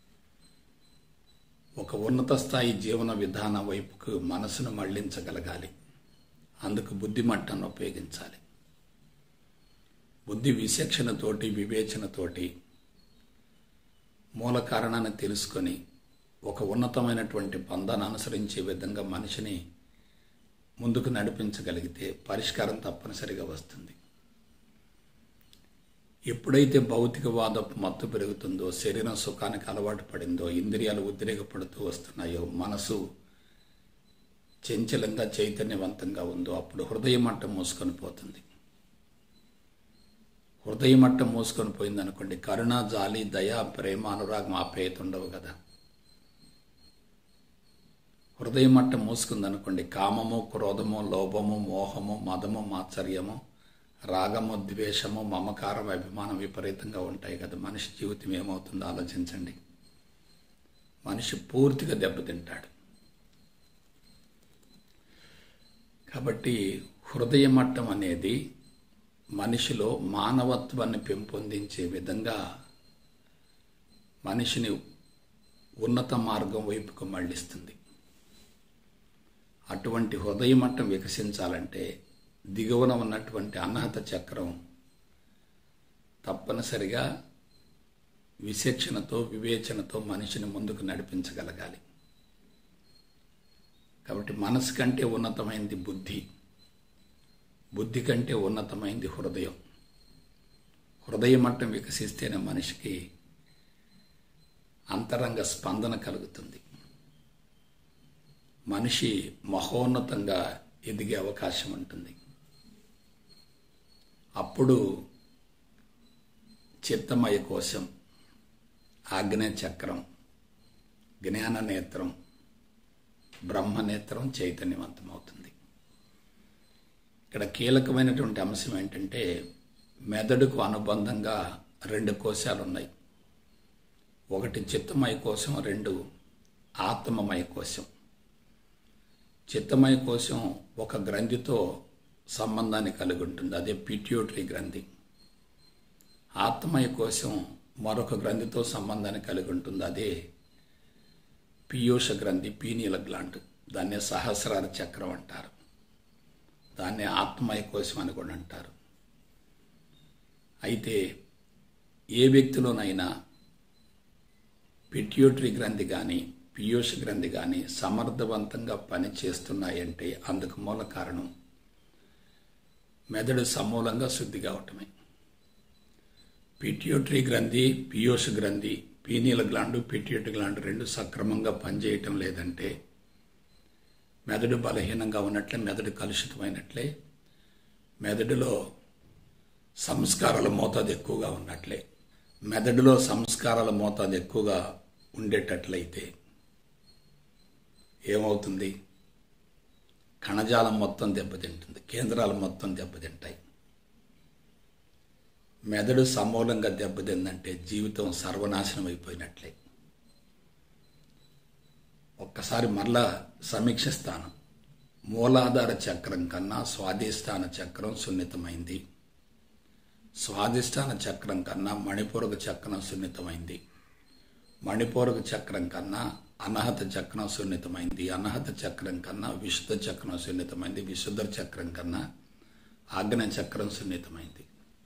ఒక ఉన్నత స్థాయి జీవన విధానం వైపుకు మనసును మళ్లించగలగాలి అందుకు బుద్ధిమట్టాన్ని ఉపయోగించాలి బుద్ధి విచక్షణతోటి వివేచనతోటి మూల కారణాన్ని తెలుసుకొని ఒక ఉన్నతమైనటువంటి పందాన్ని అనుసరించే విధంగా మనిషిని ముందుకు నడిపించగలిగితే పరిష్కారం తప్పనిసరిగా వస్తుంది ఎప్పుడైతే భౌతికవాదపు మత్తు పెరుగుతుందో శరీరం సుఖానికి అలవాటు పడిందో ఇంద్రియాలు ఉద్రేకపడుతూ వస్తున్నాయో మనసు చంచలంగా చైతన్యవంతంగా ఉందో అప్పుడు హృదయ మట్టం మూసుకొని పోతుంది హృదయ మట్టం మూసుకొని పోయింది అనుకోండి కరుణ జాలి దయ ప్రేమ అనురాగం ఆప్యాయత ఉండవు కదా హృదయ మట్టం మూసుకుంది అనుకోండి కామము క్రోధము లోభము మోహము మదము మాత్సర్యము రాగము ద్వేషము మమకారం అభిమానం విపరీతంగా ఉంటాయి కదా మనిషి జీవితం ఏమవుతుందో ఆలోచించండి మనిషి పూర్తిగా దెబ్బతింటాడు కాబట్టి హృదయ మట్టం అనేది మనిషిలో మానవత్వాన్ని పెంపొందించే విధంగా మనిషిని ఉన్నత మార్గం వైపుకు మళ్ళిస్తుంది అటువంటి హృదయ మట్టం వికసించాలంటే దిగువన ఉన్నటువంటి అనాహత చక్రం తప్పనిసరిగా విశిక్షణతో వివేచనతో మనిషిని ముందుకు నడిపించగలగాలి కాబట్టి మనసు కంటే ఉన్నతమైనది బుద్ధి బుద్ధి కంటే ఉన్నతమైనది హృదయం హృదయ మట్టం వికసిస్తేనే మనిషికి అంతరంగ స్పందన కలుగుతుంది మనిషి మహోన్నతంగా ఎదిగే అవకాశం ఉంటుంది అప్పుడు చిత్తమయ కోశం ఆగ్నేయ చక్రం జ్ఞాన నేత్రం బ్రహ్మనేత్రం చైతన్యవంతమవుతుంది ఇక్కడ కీలకమైనటువంటి అంశం ఏంటంటే మెదడుకు అనుబంధంగా రెండు కోశాలు ఉన్నాయి ఒకటి చిత్తమయ కోశం రెండు ఆత్మమయ కోశం చిత్తమయ కోశం ఒక గ్రంథితో సంబంధాన్ని కలిగి ఉంటుంది అదే పిట్యూటరీ గ్రంథి ఆత్మయ కోశం మరొక గ్రంథితో సంబంధాన్ని కలిగి ఉంటుంది అదే పీయూష గ్రంథి పీనీల గ్లాండ్ దాన్నే సహస్రార చక్రం అంటారు దాన్నే ఆత్మయ కోశం అని కూడా అంటారు అయితే ఏ వ్యక్తిలోనైనా పిట్యూటరీ గ్రంథి కానీ పీయూష గ్రంథి కానీ సమర్థవంతంగా పనిచేస్తున్నాయంటే అందుకు మూల కారణం మెదడు సమూలంగా శుద్ధి కావటమే పిట్యూటరీ గ్రంథి పీయూష గ్రంథి పీనీల గ్లాండు పిట్యూటరీ గ్లాండు రెండు సక్రమంగా పనిచేయటం లేదంటే మెదడు బలహీనంగా ఉన్నట్లే మెదడు కలుషితమైనట్లే మెదడులో సంస్కారాల మోతాదు ఎక్కువగా ఉన్నట్లే మెదడులో సంస్కారాల మోతాదు ఎక్కువగా ఉండేటట్లయితే ఏమవుతుంది కణజాలం మొత్తం దెబ్బతింటుంది కేంద్రాలు మొత్తం దెబ్బతింటాయి మెదడు సమూలంగా దెబ్బతిందంటే జీవితం సర్వనాశనం అయిపోయినట్లే ఒక్కసారి మరలా సమీక్షిస్తాను మూలాధార చక్రం కన్నా స్వాధిష్టాన చక్రం సున్నితమైంది స్వాధిష్టాన చక్రం కన్నా మణిపూరక చక్రం సున్నితమైంది మణిపూరక చక్రం కన్నా అనహత చక్రం సున్నితమైంది అనహత చక్రం కన్నా విశుద్ధ చక్రం సున్నితమైంది విశుద్ధ చక్రం కన్నా ఆగ్నేయ చక్రం సున్నితమైంది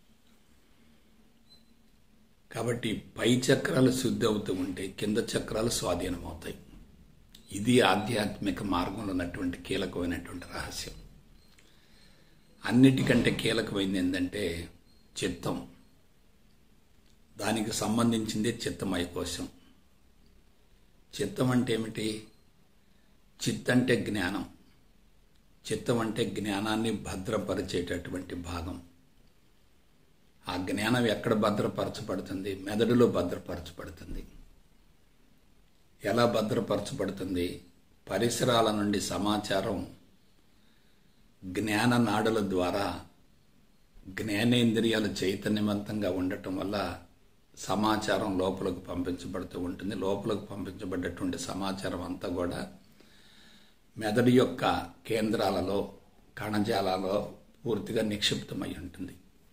కాబట్టి పై చక్రాలు శుద్ధి అవుతూ ఉంటే కింద చక్రాలు స్వాధీనం అవుతాయి ఇది ఆధ్యాత్మిక మార్గంలో ఉన్నటువంటి కీలకమైనటువంటి రహస్యం అన్నిటికంటే కీలకమైంది ఏంటంటే చిత్తం దానికి సంబంధించింది చిత్తమయ కోశం చిత్తం అంటే ఏమిటి చిత్ అంటే జ్ఞానం చిత్తం అంటే జ్ఞానాన్ని భద్రపరిచేటటువంటి భాగం ఆ జ్ఞానం ఎక్కడ భద్రపరచబడుతుంది మెదడులో భద్రపరచబడుతుంది ఎలా భద్రపరచబడుతుంది పరిసరాల నుండి సమాచారం జ్ఞాన నాడుల ద్వారా జ్ఞానేంద్రియాలు చైతన్యవంతంగా ఉండటం వల్ల సమాచారం లోపలకు పంపించబడుతూ ఉంటుంది లోపలకు పంపించబడ్డటువంటి సమాచారం అంతా కూడా మెదడు యొక్క కేంద్రాలలో కణజాలలో పూర్తిగా నిక్షిప్తమై ఉంటుంది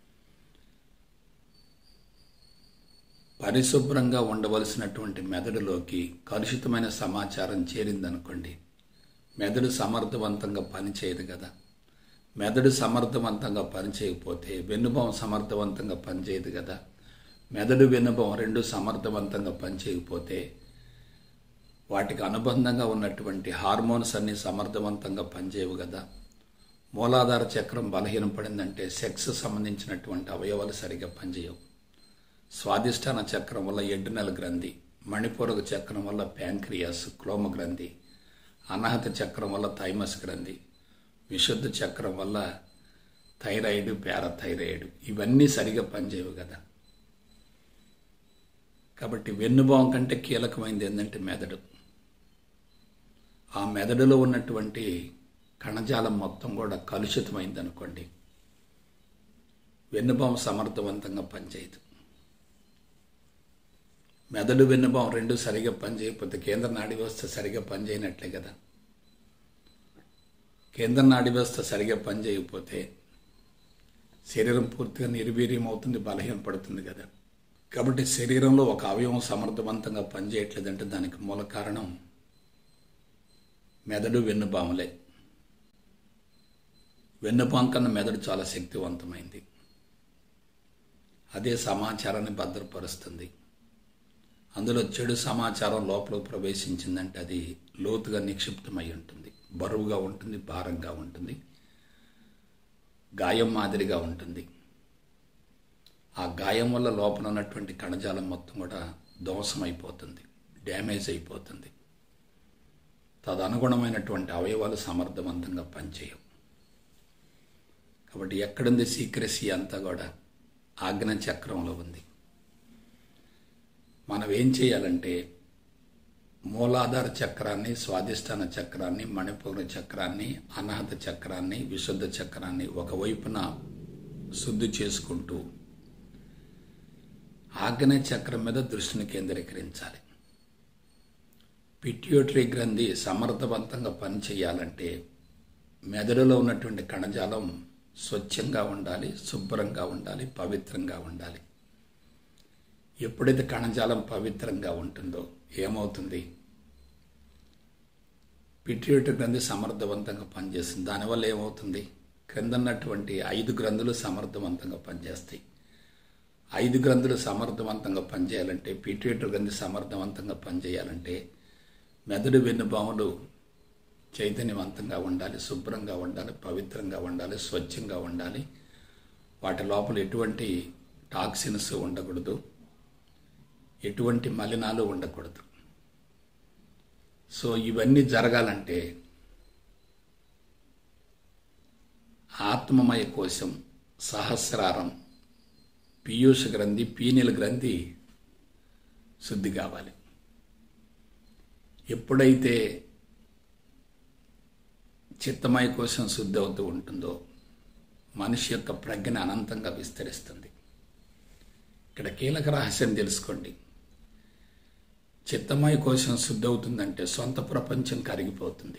పరిశుభ్రంగా ఉండవలసినటువంటి మెదడులోకి కలుషితమైన సమాచారం చేరిందనుకోండి మెదడు సమర్థవంతంగా పనిచేయదు కదా మెదడు సమర్థవంతంగా పనిచేయకపోతే వెన్నుభవం సమర్థవంతంగా పనిచేయదు కదా మెదడు వెన్నుభవం రెండు సమర్థవంతంగా పనిచేయకపోతే వాటికి అనుబంధంగా ఉన్నటువంటి హార్మోన్స్ అన్నీ సమర్థవంతంగా పనిచేయవు కదా మూలాధార చక్రం బలహీనపడిందంటే సెక్స్ సంబంధించినటువంటి అవయవాలు సరిగ్గా పనిచేయవు స్వాదిష్టాన చక్రం వల్ల ఎడ్డునెల గ్రంథి మణిపూరక చక్రం వల్ల ప్యాంక్రియాస్ క్లోమ గ్రంథి అనాహత చక్రం వల్ల థైమస్ గ్రంథి విశుద్ధ చక్రం వల్ల థైరాయిడ్ పారాథైరాయిడ్ ఇవన్నీ సరిగా పనిచేయవు కదా కాబట్టి వెన్నుభావం కంటే కీలకమైనది ఏంటంటే మెదడు ఆ మెదడులో ఉన్నటువంటి కణజాలం మొత్తం కూడా కలుషితమైంది అనుకోండి వెన్నుభావం సమర్థవంతంగా పనిచేయదు మెదడు వెన్నుభావం రెండు సరిగా పనిచేయకపోతే కేంద్ర నాడీ వ్యవస్థ సరిగా పనిచేయనట్లే కదా కేంద్ర నాడీ వ్యవస్థ సరిగా పనిచేయకపోతే శరీరం పూర్తిగా నిర్వీర్యం అవుతుంది బలహీన పడుతుంది కదా కాబట్టి శరీరంలో ఒక అవయవం సమర్థవంతంగా పనిచేయట్లేదంటే దానికి మూల కారణం మెదడు వెన్నుబాములే వెన్నుపాం కన్నా మెదడు చాలా శక్తివంతమైంది అదే సమాచారాన్ని భద్రపరుస్తుంది అందులో చెడు సమాచారం లోపలికి ప్రవేశించిందంటే అది లోతుగా నిక్షిప్తమై ఉంటుంది బరువుగా ఉంటుంది భారంగా ఉంటుంది గాయం మాదిరిగా ఉంటుంది ఆ గాయం వల్ల లోపల ఉన్నటువంటి కణజాలం మొత్తం కూడా ధ్వంసం అయిపోతుంది డ్యామేజ్ అయిపోతుంది తదనుగుణమైనటువంటి అవయవాలు సమర్థవంతంగా పనిచేయవు కాబట్టి ఎక్కడుంది సీక్రసీ అంతా కూడా ఆజ్ఞ చక్రంలో ఉంది మనం ఏం చేయాలంటే మూలాధార చక్రాన్ని స్వాదిష్టాన చక్రాన్ని మణిపూర్ చక్రాన్ని అనాహత చక్రాన్ని విశుద్ధ చక్రాన్ని ఒకవైపున శుద్ధి చేసుకుంటూ ఆగ్నేయ చక్రం మీద దృష్టిని కేంద్రీకరించాలి పిట్యూటరీ గ్రంథి సమర్థవంతంగా పనిచేయాలంటే మెదడులో ఉన్నటువంటి కణజాలం స్వచ్ఛంగా ఉండాలి శుభ్రంగా ఉండాలి పవిత్రంగా ఉండాలి ఎప్పుడైతే కణజాలం పవిత్రంగా ఉంటుందో ఏమవుతుంది పిట్యూటరీ గ్రంథి సమర్థవంతంగా పనిచేస్తుంది దానివల్ల ఏమవుతుంది క్రింద ఉన్నటువంటి ఐదు గ్రంథులు సమర్థవంతంగా పనిచేస్తాయి ఐదు గ్రంథులు సమర్థవంతంగా పనిచేయాలంటే పిట్యూటరీ గ్రంథి సమర్థవంతంగా పనిచేయాలంటే మెదడు వెన్నుపాములు చైతన్యవంతంగా ఉండాలి శుభ్రంగా ఉండాలి పవిత్రంగా ఉండాలి స్వచ్ఛంగా ఉండాలి వాటి లోపల ఎటువంటి టాక్సిన్స్ ఉండకూడదు ఎటువంటి మలినాలు ఉండకూడదు సో ఇవన్నీ జరగాలంటే ఆత్మమయ కోశం సహస్రారం పీయూష గ్రంథి పీనిల గ్రంథి శుద్ధి కావాలి ఎప్పుడైతే చిత్తమయ కోసం శుద్ధి అవుతూ ఉంటుందో మనిషి యొక్క ప్రజ్ఞ అనంతంగా విస్తరిస్తుంది ఇక్కడ కీలక రహస్యం తెలుసుకోండి చిత్తమయ కోసం శుద్ధి అవుతుందంటే సొంత ప్రపంచం కరిగిపోతుంది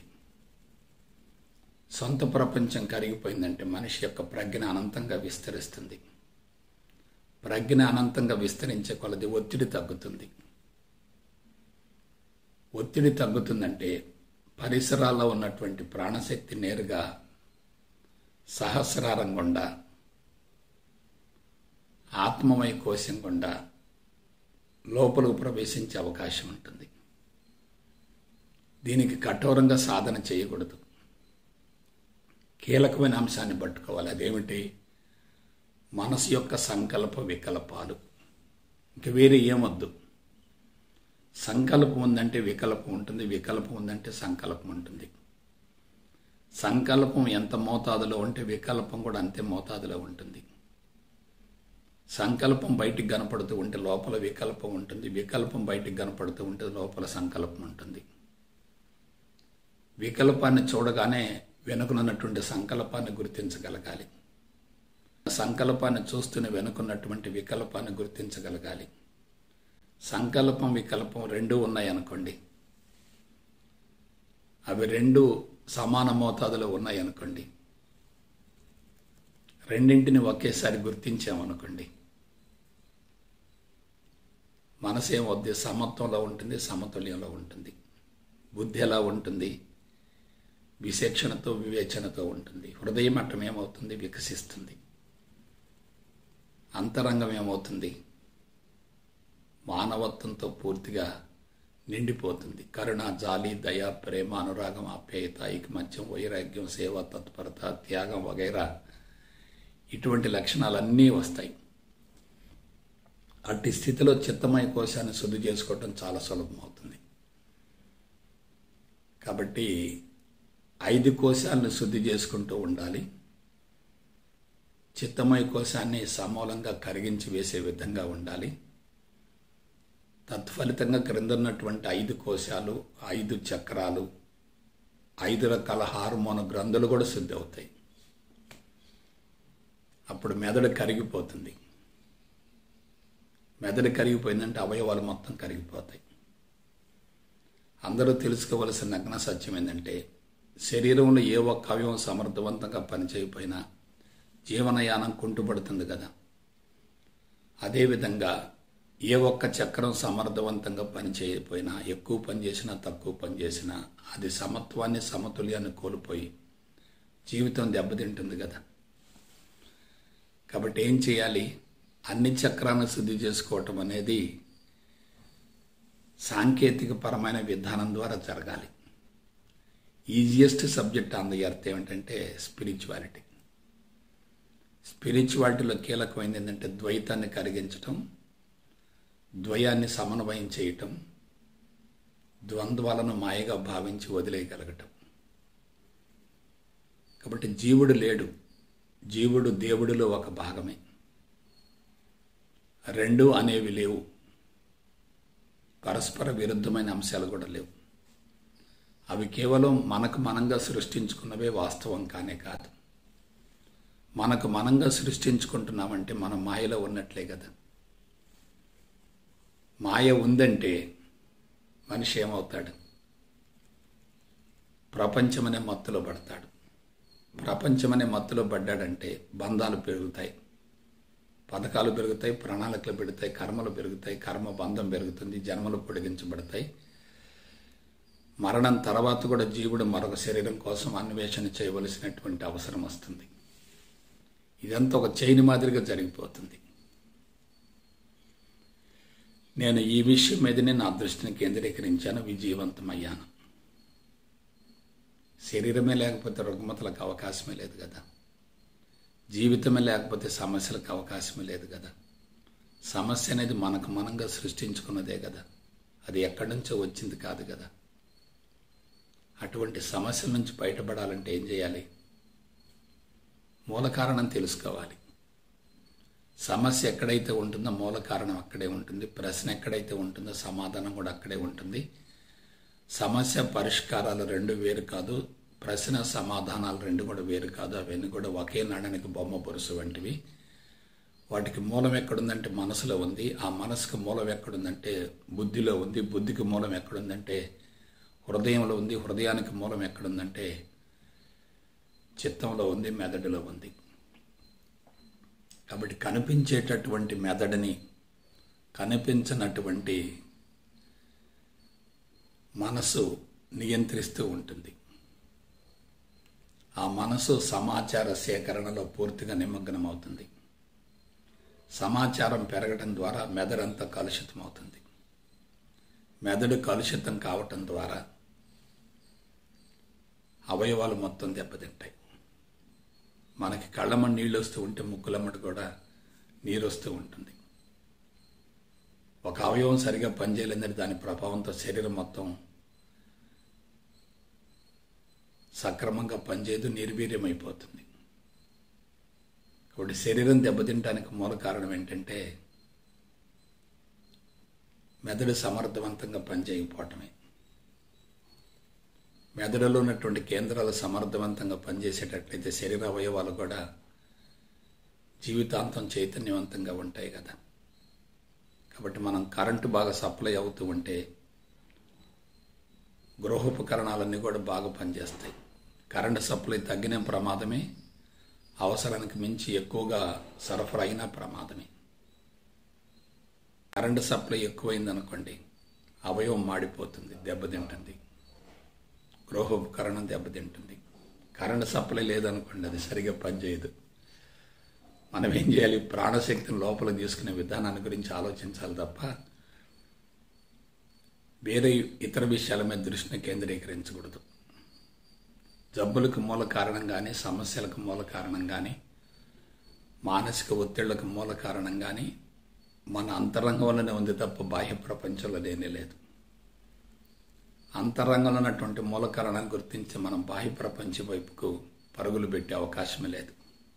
సొంత ప్రపంచం కరిగిపోయిందంటే మనిషి యొక్క ప్రజ్ఞ అనంతంగా విస్తరిస్తుంది ప్రజ్ఞ అనంతంగా విస్తరించే కొలది ఒత్తిడి తగ్గుతుంది ఒత్తిడి తగ్గుతుందంటే పరిసరాల్లో ఉన్నటువంటి ప్రాణశక్తి నేరుగా సహస్రారం గుండా ఆత్మమయ కోశం గుండా లోపలకు ప్రవేశించే అవకాశం ఉంటుంది దీనికి కఠోరంగా సాధన చేయకూడదు కీలకమైన అంశాన్ని పట్టుకోవాలి అదేమిటి మనసు యొక్క సంకల్ప వికల్పాలు ఇంక వేరే ఏమొద్దు సంకల్పం ఉందంటే వికల్పం ఉంటుంది వికల్పం ఉందంటే సంకల్పం ఉంటుంది సంకల్పం ఎంత మోతాదులో ఉంటే వికల్పం కూడా అంతే మోతాదులో ఉంటుంది సంకల్పం బయటికి కనపడుతూ ఉంటే లోపల వికల్పం ఉంటుంది వికల్పం బయటికి కనపడుతూ ఉంటే లోపల సంకల్పం ఉంటుంది వికల్పాన్ని చూడగానే వెనుకనున్నటువంటి సంకల్పాన్ని గుర్తించగలగాలి సంకల్పాన్ని చూస్తూనే వెనుకున్నటువంటి వికల్పాన్ని గుర్తించగలగాలి సంకల్పం వికల్పం రెండు ఉన్నాయి అనుకోండి అవి రెండు సమాన మోతాదులో ఉన్నాయి అనుకోండి రెండింటిని ఒకేసారి గుర్తించామనుకోండి మనసు ఏమవుద్ది సమత్వంలో ఉంటుంది సమతుల్యంలో ఉంటుంది బుద్ధి ఎలా ఉంటుంది విశేక్షణతో వివేచనతో ఉంటుంది హృదయం మట్టం ఏమవుతుంది వికసిస్తుంది అంతరంగం ఏమవుతుంది మానవత్వంతో పూర్తిగా నిండిపోతుంది కరుణ జాలి దయ ప్రేమ అనురాగం ఆప్యాయత ఐకమత్యం వైరాగ్యం సేవ తత్పరత త్యాగం వగైరా ఇటువంటి లక్షణాలన్నీ వస్తాయి అట్టి స్థితిలో చిత్తమయ కోశాన్ని శుద్ధి చేసుకోవటం చాలా సులభం అవుతుంది కాబట్టి ఐదు కోశాలను శుద్ధి చేసుకుంటూ ఉండాలి చిత్తమయ కోశాన్ని సమూలంగా కరిగించి వేసే విధంగా ఉండాలి తత్ఫలితంగా క్రింద ఉన్నటువంటి ఐదు కోశాలు ఐదు చక్రాలు ఐదు రకాల హార్మోన్ గ్రంథులు కూడా శుద్ధి అవుతాయి అప్పుడు మెదడు కరిగిపోతుంది మెదడు కరిగిపోయిందంటే అవయవాలు మొత్తం కరిగిపోతాయి అందరూ తెలుసుకోవలసిన నగ్న సత్యం ఏంటంటే శరీరంలో ఏ ఒక్క అవయవం సమర్థవంతంగా పనిచేయకపోయినా జీవనయానం కుంటుపడుతుంది కదా అదేవిధంగా ఏ ఒక్క చక్రం సమర్థవంతంగా పనిచేయకపోయినా ఎక్కువ పని చేసినా తక్కువ పని చేసినా అది సమత్వాన్ని సమతుల్యాన్ని కోల్పోయి జీవితం దెబ్బతింటుంది కదా కాబట్టి ఏం చేయాలి అన్ని చక్రాలను శుద్ధి చేసుకోవటం అనేది సాంకేతిక పరమైన విధానం ద్వారా జరగాలి easiest subject on the earth ఏమిటంటే స్పిరిచువాలిటీ స్పిరిచువాలిటీలో కీలకమైంది ఏంటంటే ద్వైతాన్ని కరిగించటం ద్వయాన్ని సమన్వయం చేయటం ద్వంద్వాలను మాయగా భావించి వదిలేయగలగటం కాబట్టి జీవుడు లేడు జీవుడు దేవుడిలో ఒక భాగమే రెండు అనేవి లేవు పరస్పర విరుద్ధమైన అంశాలు కూడా లేవు అవి కేవలం మనకు మనంగా సృష్టించుకున్నవే వాస్తవం కానే కాదు మనకు మనంగా సృష్టించుకుంటున్నామంటే మనం మాయలో ఉన్నట్లే కదా మాయ ఉందంటే మనిషి ఏమవుతాడు ప్రపంచమనే మత్తులో పడతాడు ప్రపంచమనే మత్తులో పడ్డాడంటే బంధాలు పెరుగుతాయి పథకాలు పెరుగుతాయి ప్రణాళికలు పెరుగుతాయి కర్మలు పెరుగుతాయి కర్మ బంధం పెరుగుతుంది జన్మలు పొడిగించబడతాయి మరణం తర్వాత కూడా జీవుడు మరొక శరీరం కోసం అన్వేషణ చేయవలసినటువంటి అవసరం వస్తుంది ఇదంతా ఒక చైన్ మాదిరిగా జరిగిపోతుంది నేను ఈ విషయం మీదనే నా దృష్టిని కేంద్రీకరించాను విజయవంతమయ్యాను శరీరమే లేకపోతే రుగ్మతలకు అవకాశమే లేదు కదా జీవితమే లేకపోతే సమస్యలకు అవకాశమే లేదు కదా సమస్య అనేది మనకు మనంగా సృష్టించుకున్నదే కదా అది ఎక్కడి నుంచో వచ్చింది కాదు కదా అటువంటి సమస్యల నుంచి బయటపడాలంటే ఏం చేయాలి మూల కారణం తెలుసుకోవాలి సమస్య ఎక్కడైతే ఉంటుందో మూల కారణం అక్కడే ఉంటుంది ప్రశ్న ఎక్కడైతే ఉంటుందో సమాధానం కూడా అక్కడే ఉంటుంది సమస్య పరిష్కారాలు రెండు వేరు కాదు ప్రశ్న సమాధానాలు రెండు కూడా వేరు కాదు అవన్నీ కూడా ఒకే నాణానికి బొమ్మ పొరుసు వంటివి వాటికి మూలం ఎక్కడుందంటే మనసులో ఉంది ఆ మనసుకు మూలం ఎక్కడుందంటే బుద్ధిలో ఉంది బుద్ధికి మూలం ఎక్కడుందంటే హృదయంలో ఉంది హృదయానికి మూలం ఎక్కడుందంటే చిత్తంలో ఉంది మెదడులో ఉంది కాబట్టి కనిపించేటటువంటి మెదడుని కనిపించనటువంటి మనసు నియంత్రిస్తూ ఉంటుంది ఆ మనసు సమాచార సేకరణలో పూర్తిగా నిమగ్నం అవుతుంది సమాచారం పెరగడం ద్వారా మెదడంతా కలుషితం అవుతుంది మెదడు కలుషితం కావటం ద్వారా అవయవాలు మొత్తం దెబ్బతింటాయి మనకి కళ్ళమ్మడి నీళ్ళు వస్తూ ఉంటే ముక్కులమ్మడి కూడా నీరు వస్తూ ఉంటుంది ఒక అవయవం సరిగా పనిచేయలేదని దాని ప్రభావంతో శరీరం మొత్తం సక్రమంగా పనిచేయదు నిర్వీర్యమైపోతుంది కాబట్టి శరీరం దెబ్బతింటానికి మూల కారణం ఏంటంటే మెదడు సమర్థవంతంగా పనిచేయకపోవటమే మెదడులో ఉన్నటువంటి కేంద్రాలు సమర్థవంతంగా పనిచేసేటట్లయితే శరీర అవయవాలు కూడా జీవితాంతం చైతన్యవంతంగా ఉంటాయి కదా కాబట్టి మనం కరెంటు బాగా సప్లై అవుతూ ఉంటే గృహోపకరణాలన్నీ కూడా బాగా పనిచేస్తాయి కరెంటు సప్లై తగ్గిన ప్రమాదమే అవసరానికి మించి ఎక్కువగా సరఫరా అయిన ప్రమాదమే కరెంటు సప్లై ఎక్కువైందనుకోండి అవయవం మాడిపోతుంది దెబ్బతింటుంది గృహోపకరణం దెబ్బతింటుంది కరెంటు సప్లై లేదనుకోండి అది సరిగా పనిచేయదు మనం ఏం చేయాలి ప్రాణశక్తిని లోపల తీసుకునే విధానాన్ని గురించి ఆలోచించాలి తప్ప వేరే ఇతర విషయాల మీద దృష్టిని కేంద్రీకరించకూడదు జబ్బులకు మూల కారణం కానీ సమస్యలకు మూల కారణం కానీ మానసిక ఒత్తిళ్లకు మూల కారణం కానీ మన అంతరంగంలోనే ఉంది తప్ప బాహ్య ప్రపంచంలో లేనే లేదు అంతరంగంలో ఉన్నటువంటి మూల కారణాన్ని గుర్తించి మనం బాహ్య ప్రపంచం వైపుకు పరుగులు పెట్టే అవకాశమే లేదు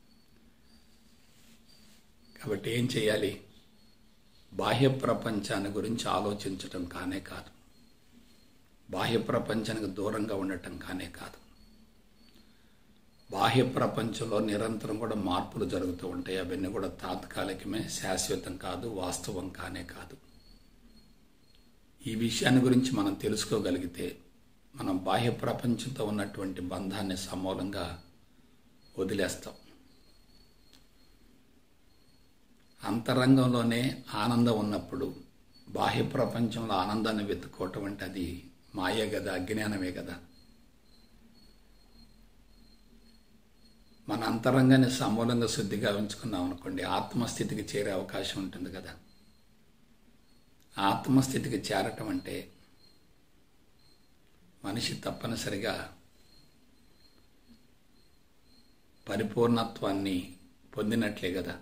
కాబట్టి ఏం చేయాలి బాహ్య ప్రపంచాన్ని గురించి ఆలోచించటం కానే కాదు బాహ్య ప్రపంచానికి దూరంగా ఉండటం కానే కాదు బాహ్య ప్రపంచంలో నిరంతరం కూడా మార్పులు జరుగుతూ ఉంటాయి అవన్నీ కూడా తాత్కాలికమే శాశ్వతం కాదు వాస్తవం కానే కాదు ఈ విషయాన్ని గురించి మనం తెలుసుకోగలిగితే మనం బాహ్య ప్రపంచంతో ఉన్నటువంటి బంధాన్ని సమూలంగా వదిలేస్తాం అంతరంగంలోనే ఆనందం ఉన్నప్పుడు బాహ్య ప్రపంచంలో ఆనందాన్ని వెతుక్కోవటం అంటే అది మాయే కదా అజ్ఞానమే కదా మన అంతరంగాన్ని సమూలంగా శుద్ధిగా ఉంచుకున్నాం అనుకోండి ఆత్మస్థితికి చేరే అవకాశం ఉంటుంది కదా ఆత్మస్థితికి చేరటం అంటే మనిషి తప్పనిసరిగా పరిపూర్ణత్వాన్ని పొందినట్లే కదా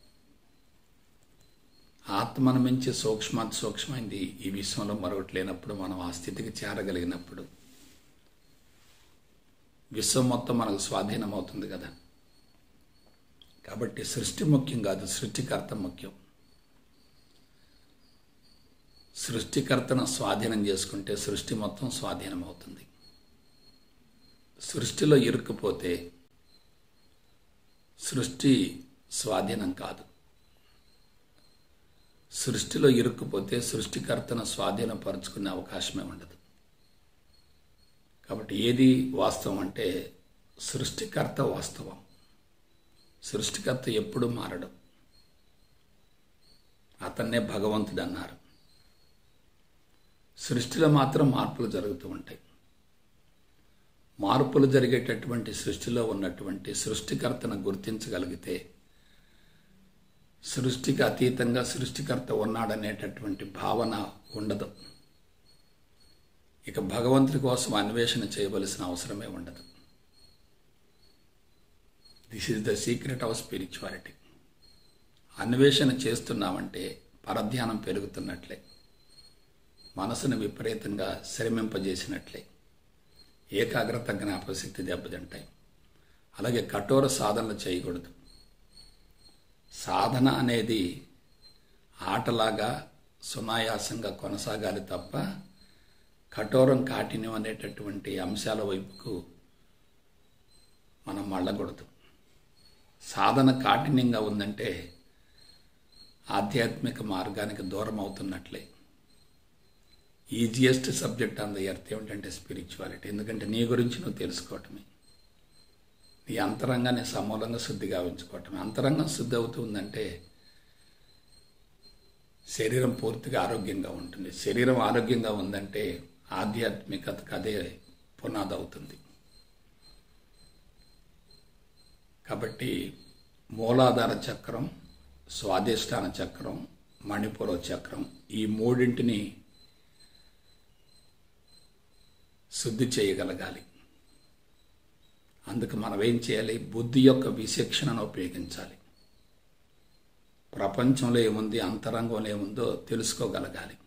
ఆత్మను మించి సూక్ష్మాతి సూక్ష్మైంది ఈ విశ్వంలో మరొకటి లేనప్పుడు మనం ఆ స్థితికి చేరగలిగినప్పుడు విశ్వం మొత్తం మనకు స్వాధీనం అవుతుంది కదా కాబట్టి సృష్టి ముఖ్యం కాదు సృష్టికర్త ముఖ్యం సృష్టికర్తను స్వాధీనం చేసుకుంటే సృష్టి మొత్తం స్వాధీనం అవుతుంది సృష్టిలో ఇరుక్కుపోతే సృష్టి స్వాధీనం కాదు సృష్టిలో ఇరుక్కుపోతే సృష్టికర్తను స్వాధీనపరుచుకునే అవకాశమే ఉండదు కాబట్టి ఏది వాస్తవం అంటే సృష్టికర్త వాస్తవం సృష్టికర్త ఎప్పుడు మారడు అతన్నే భగవంతుడు అన్నారు సృష్టిలో మాత్రం మార్పులు జరుగుతూ ఉంటాయి మార్పులు జరిగేటటువంటి సృష్టిలో ఉన్నటువంటి సృష్టికర్తను గుర్తించగలిగితే సృష్టికి అతీతంగా సృష్టికర్త ఉన్నాడనేటటువంటి భావన ఉండదు ఇక భగవంతుడి కోసం అన్వేషణ చేయవలసిన అవసరమే ఉండదు this is the secret of spirituality అన్వేషణ చేస్తున్నామంటే పరధ్యానం పెరుగుతున్నట్లే మనసును విపరీతంగా శ్రమింపజేసినట్లే ఏకాగ్రత జ్ఞాపశక్తి దెబ్బతింటాయి అలాగే కఠోర సాధనలు చేయకూడదు సాధన అనేది ఆటలాగా సునాయాసంగా కొనసాగాలి తప్ప కఠోరం కాఠిన్యం అనేటటువంటి అంశాల వైపుకు మనం మళ్ళకూడదు సాధన కాఠిన్యంగా ఉందంటే ఆధ్యాత్మిక మార్గానికి దూరం అవుతున్నట్లే easiest subject on the earth ఏమిటంటే స్పిరిచువాలిటీ ఎందుకంటే నీ గురించి నువ్వు తెలుసుకోవటమే నీ అంతరంగాన్ని సమూలంగా శుద్ధి గావించుకోవటమే అంతరంగం శుద్ధి అవుతుందంటే శరీరం పూర్తిగా ఆరోగ్యంగా ఉంటుంది శరీరం ఆరోగ్యంగా ఉందంటే ఆధ్యాత్మికతకు అదే పునాది అవుతుంది కాబట్టి మూలాధార చక్రం స్వాధిష్టాన చక్రం మణిపుర చక్రం ఈ మూడింటిని శుద్ధి చేయగలగాలి అందుకు మనం ఏం చేయాలి బుద్ధి యొక్క విశిక్షణను ఉపయోగించాలి ప్రపంచంలో ఏముంది అంతరంగంలో ఏముందో తెలుసుకోగలగాలి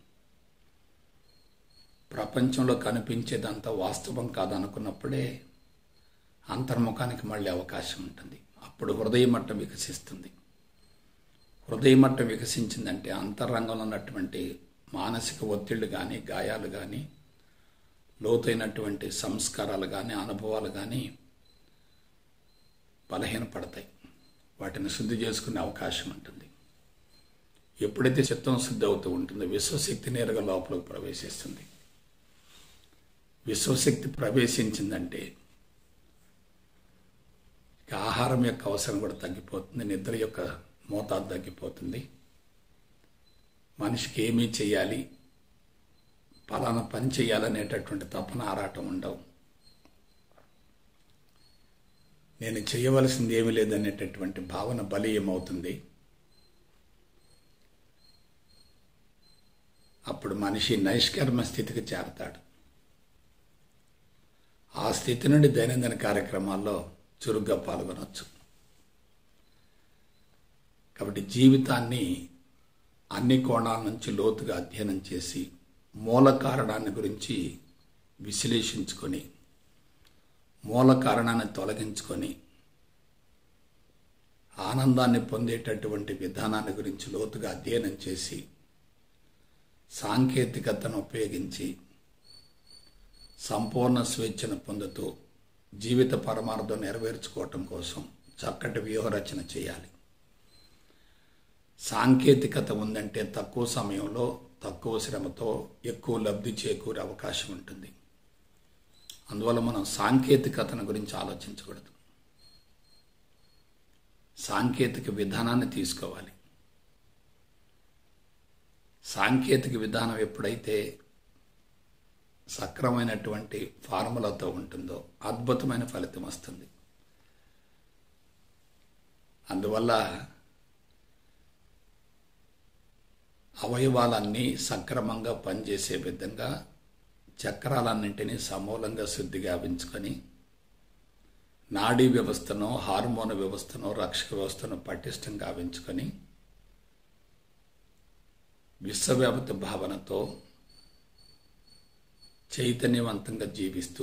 ప్రపంచంలో కనిపించేదంతా వాస్తవం కాదనుకున్నప్పుడే అంతర్ముఖానికి మళ్ళీ అవకాశం ఉంటుంది అప్పుడు హృదయ మట్టం వికసిస్తుంది హృదయ మట్టం వికసించిందంటే అంతరంగంలో ఉన్నటువంటి మానసిక ఒత్తిళ్లు కానీ గాయాలు కానీ లోతైనటువంటి సంస్కారాలు కానీ అనుభవాలు కానీ బలహీనపడతాయి వాటిని శుద్ధి చేసుకునే అవకాశం ఉంటుంది ఎప్పుడైతే చిత్తం శుద్ధి అవుతూ ఉంటుందో విశ్వశక్తి నేరుగా లోపలికి ప్రవేశిస్తుంది విశ్వశక్తి ప్రవేశించిందంటే ఇక ఆహారం యొక్క అవసరం కూడా తగ్గిపోతుంది నిద్ర యొక్క మోతాదు తగ్గిపోతుంది మనిషికి ఏమీ చేయాలి పలానా పని చేయాలనేటటువంటి తపన ఆరాటం ఉండవు నేను చేయవలసింది ఏమీ లేదనేటటువంటి భావన బలీయమవుతుంది అప్పుడు మనిషి నైష్కర్మ స్థితికి చేరతాడు ఆ స్థితి నుండి దైనందిన కార్యక్రమాల్లో చురుగ్గా పాల్గొనవచ్చు కాబట్టి జీవితాన్ని అన్ని కోణాల నుంచి లోతుగా అధ్యయనం చేసి మూల కారణాన్ని గురించి విశ్లేషించుకొని మూల కారణాన్ని తొలగించుకొని ఆనందాన్ని పొందేటటువంటి విధానాన్ని గురించి లోతుగా అధ్యయనం చేసి సాంకేతికతను ఉపయోగించి సంపూర్ణ స్వేచ్ఛను పొందుతూ జీవిత పరమార్థం నెరవేర్చుకోవటం కోసం చక్కటి వ్యూహరచన చేయాలి సాంకేతికత ఉందంటే తక్కువ సమయంలో తక్కువ శ్రమతో ఎక్కువ లబ్ధి చేకూరే అవకాశం ఉంటుంది అందువల్ల మనం సాంకేతికతను గురించి ఆలోచించకూడదు సాంకేతిక విధానాన్ని తీసుకోవాలి సాంకేతిక విధానం ఎప్పుడైతే సక్రమైనటువంటి ఫార్ములాతో ఉంటుందో అద్భుతమైన ఫలితం వస్తుంది అందువల్ల అవయవాలన్నీ సక్రమంగా పనిచేసే విధంగా చక్రాలన్నింటినీ సమూలంగా శుద్ధి గావించుకొని నాడీ వ్యవస్థను హార్మోన్ వ్యవస్థను రక్షక వ్యవస్థను పటిష్టం గావించుకొని విశ్వవ్యాప్త భావనతో చైతన్యవంతంగా జీవిస్తూ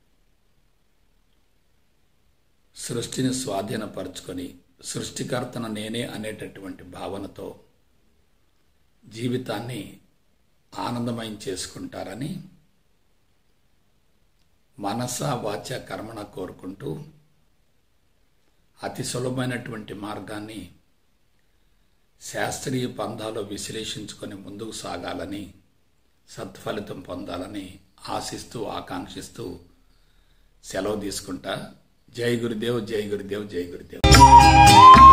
సృష్టిని స్వాధీనపరుచుకొని సృష్టికర్తను నేనే అనేటటువంటి భావనతో జీవితాన్ని ఆనందమయం చేసుకుంటారని మనస వాచ కర్మణ కోరుకుంటూ అతి సులభమైనటువంటి మార్గాన్ని శాస్త్రీయ పందాలో విశ్లేషించుకొని ముందుకు సాగాలని సత్ఫలితం పొందాలని ఆశిస్తూ ఆకాంక్షిస్తూ సెలవు తీసుకుంటా జై గురుదేవ్ జై గురుదేవ్ జై గురుదేవ్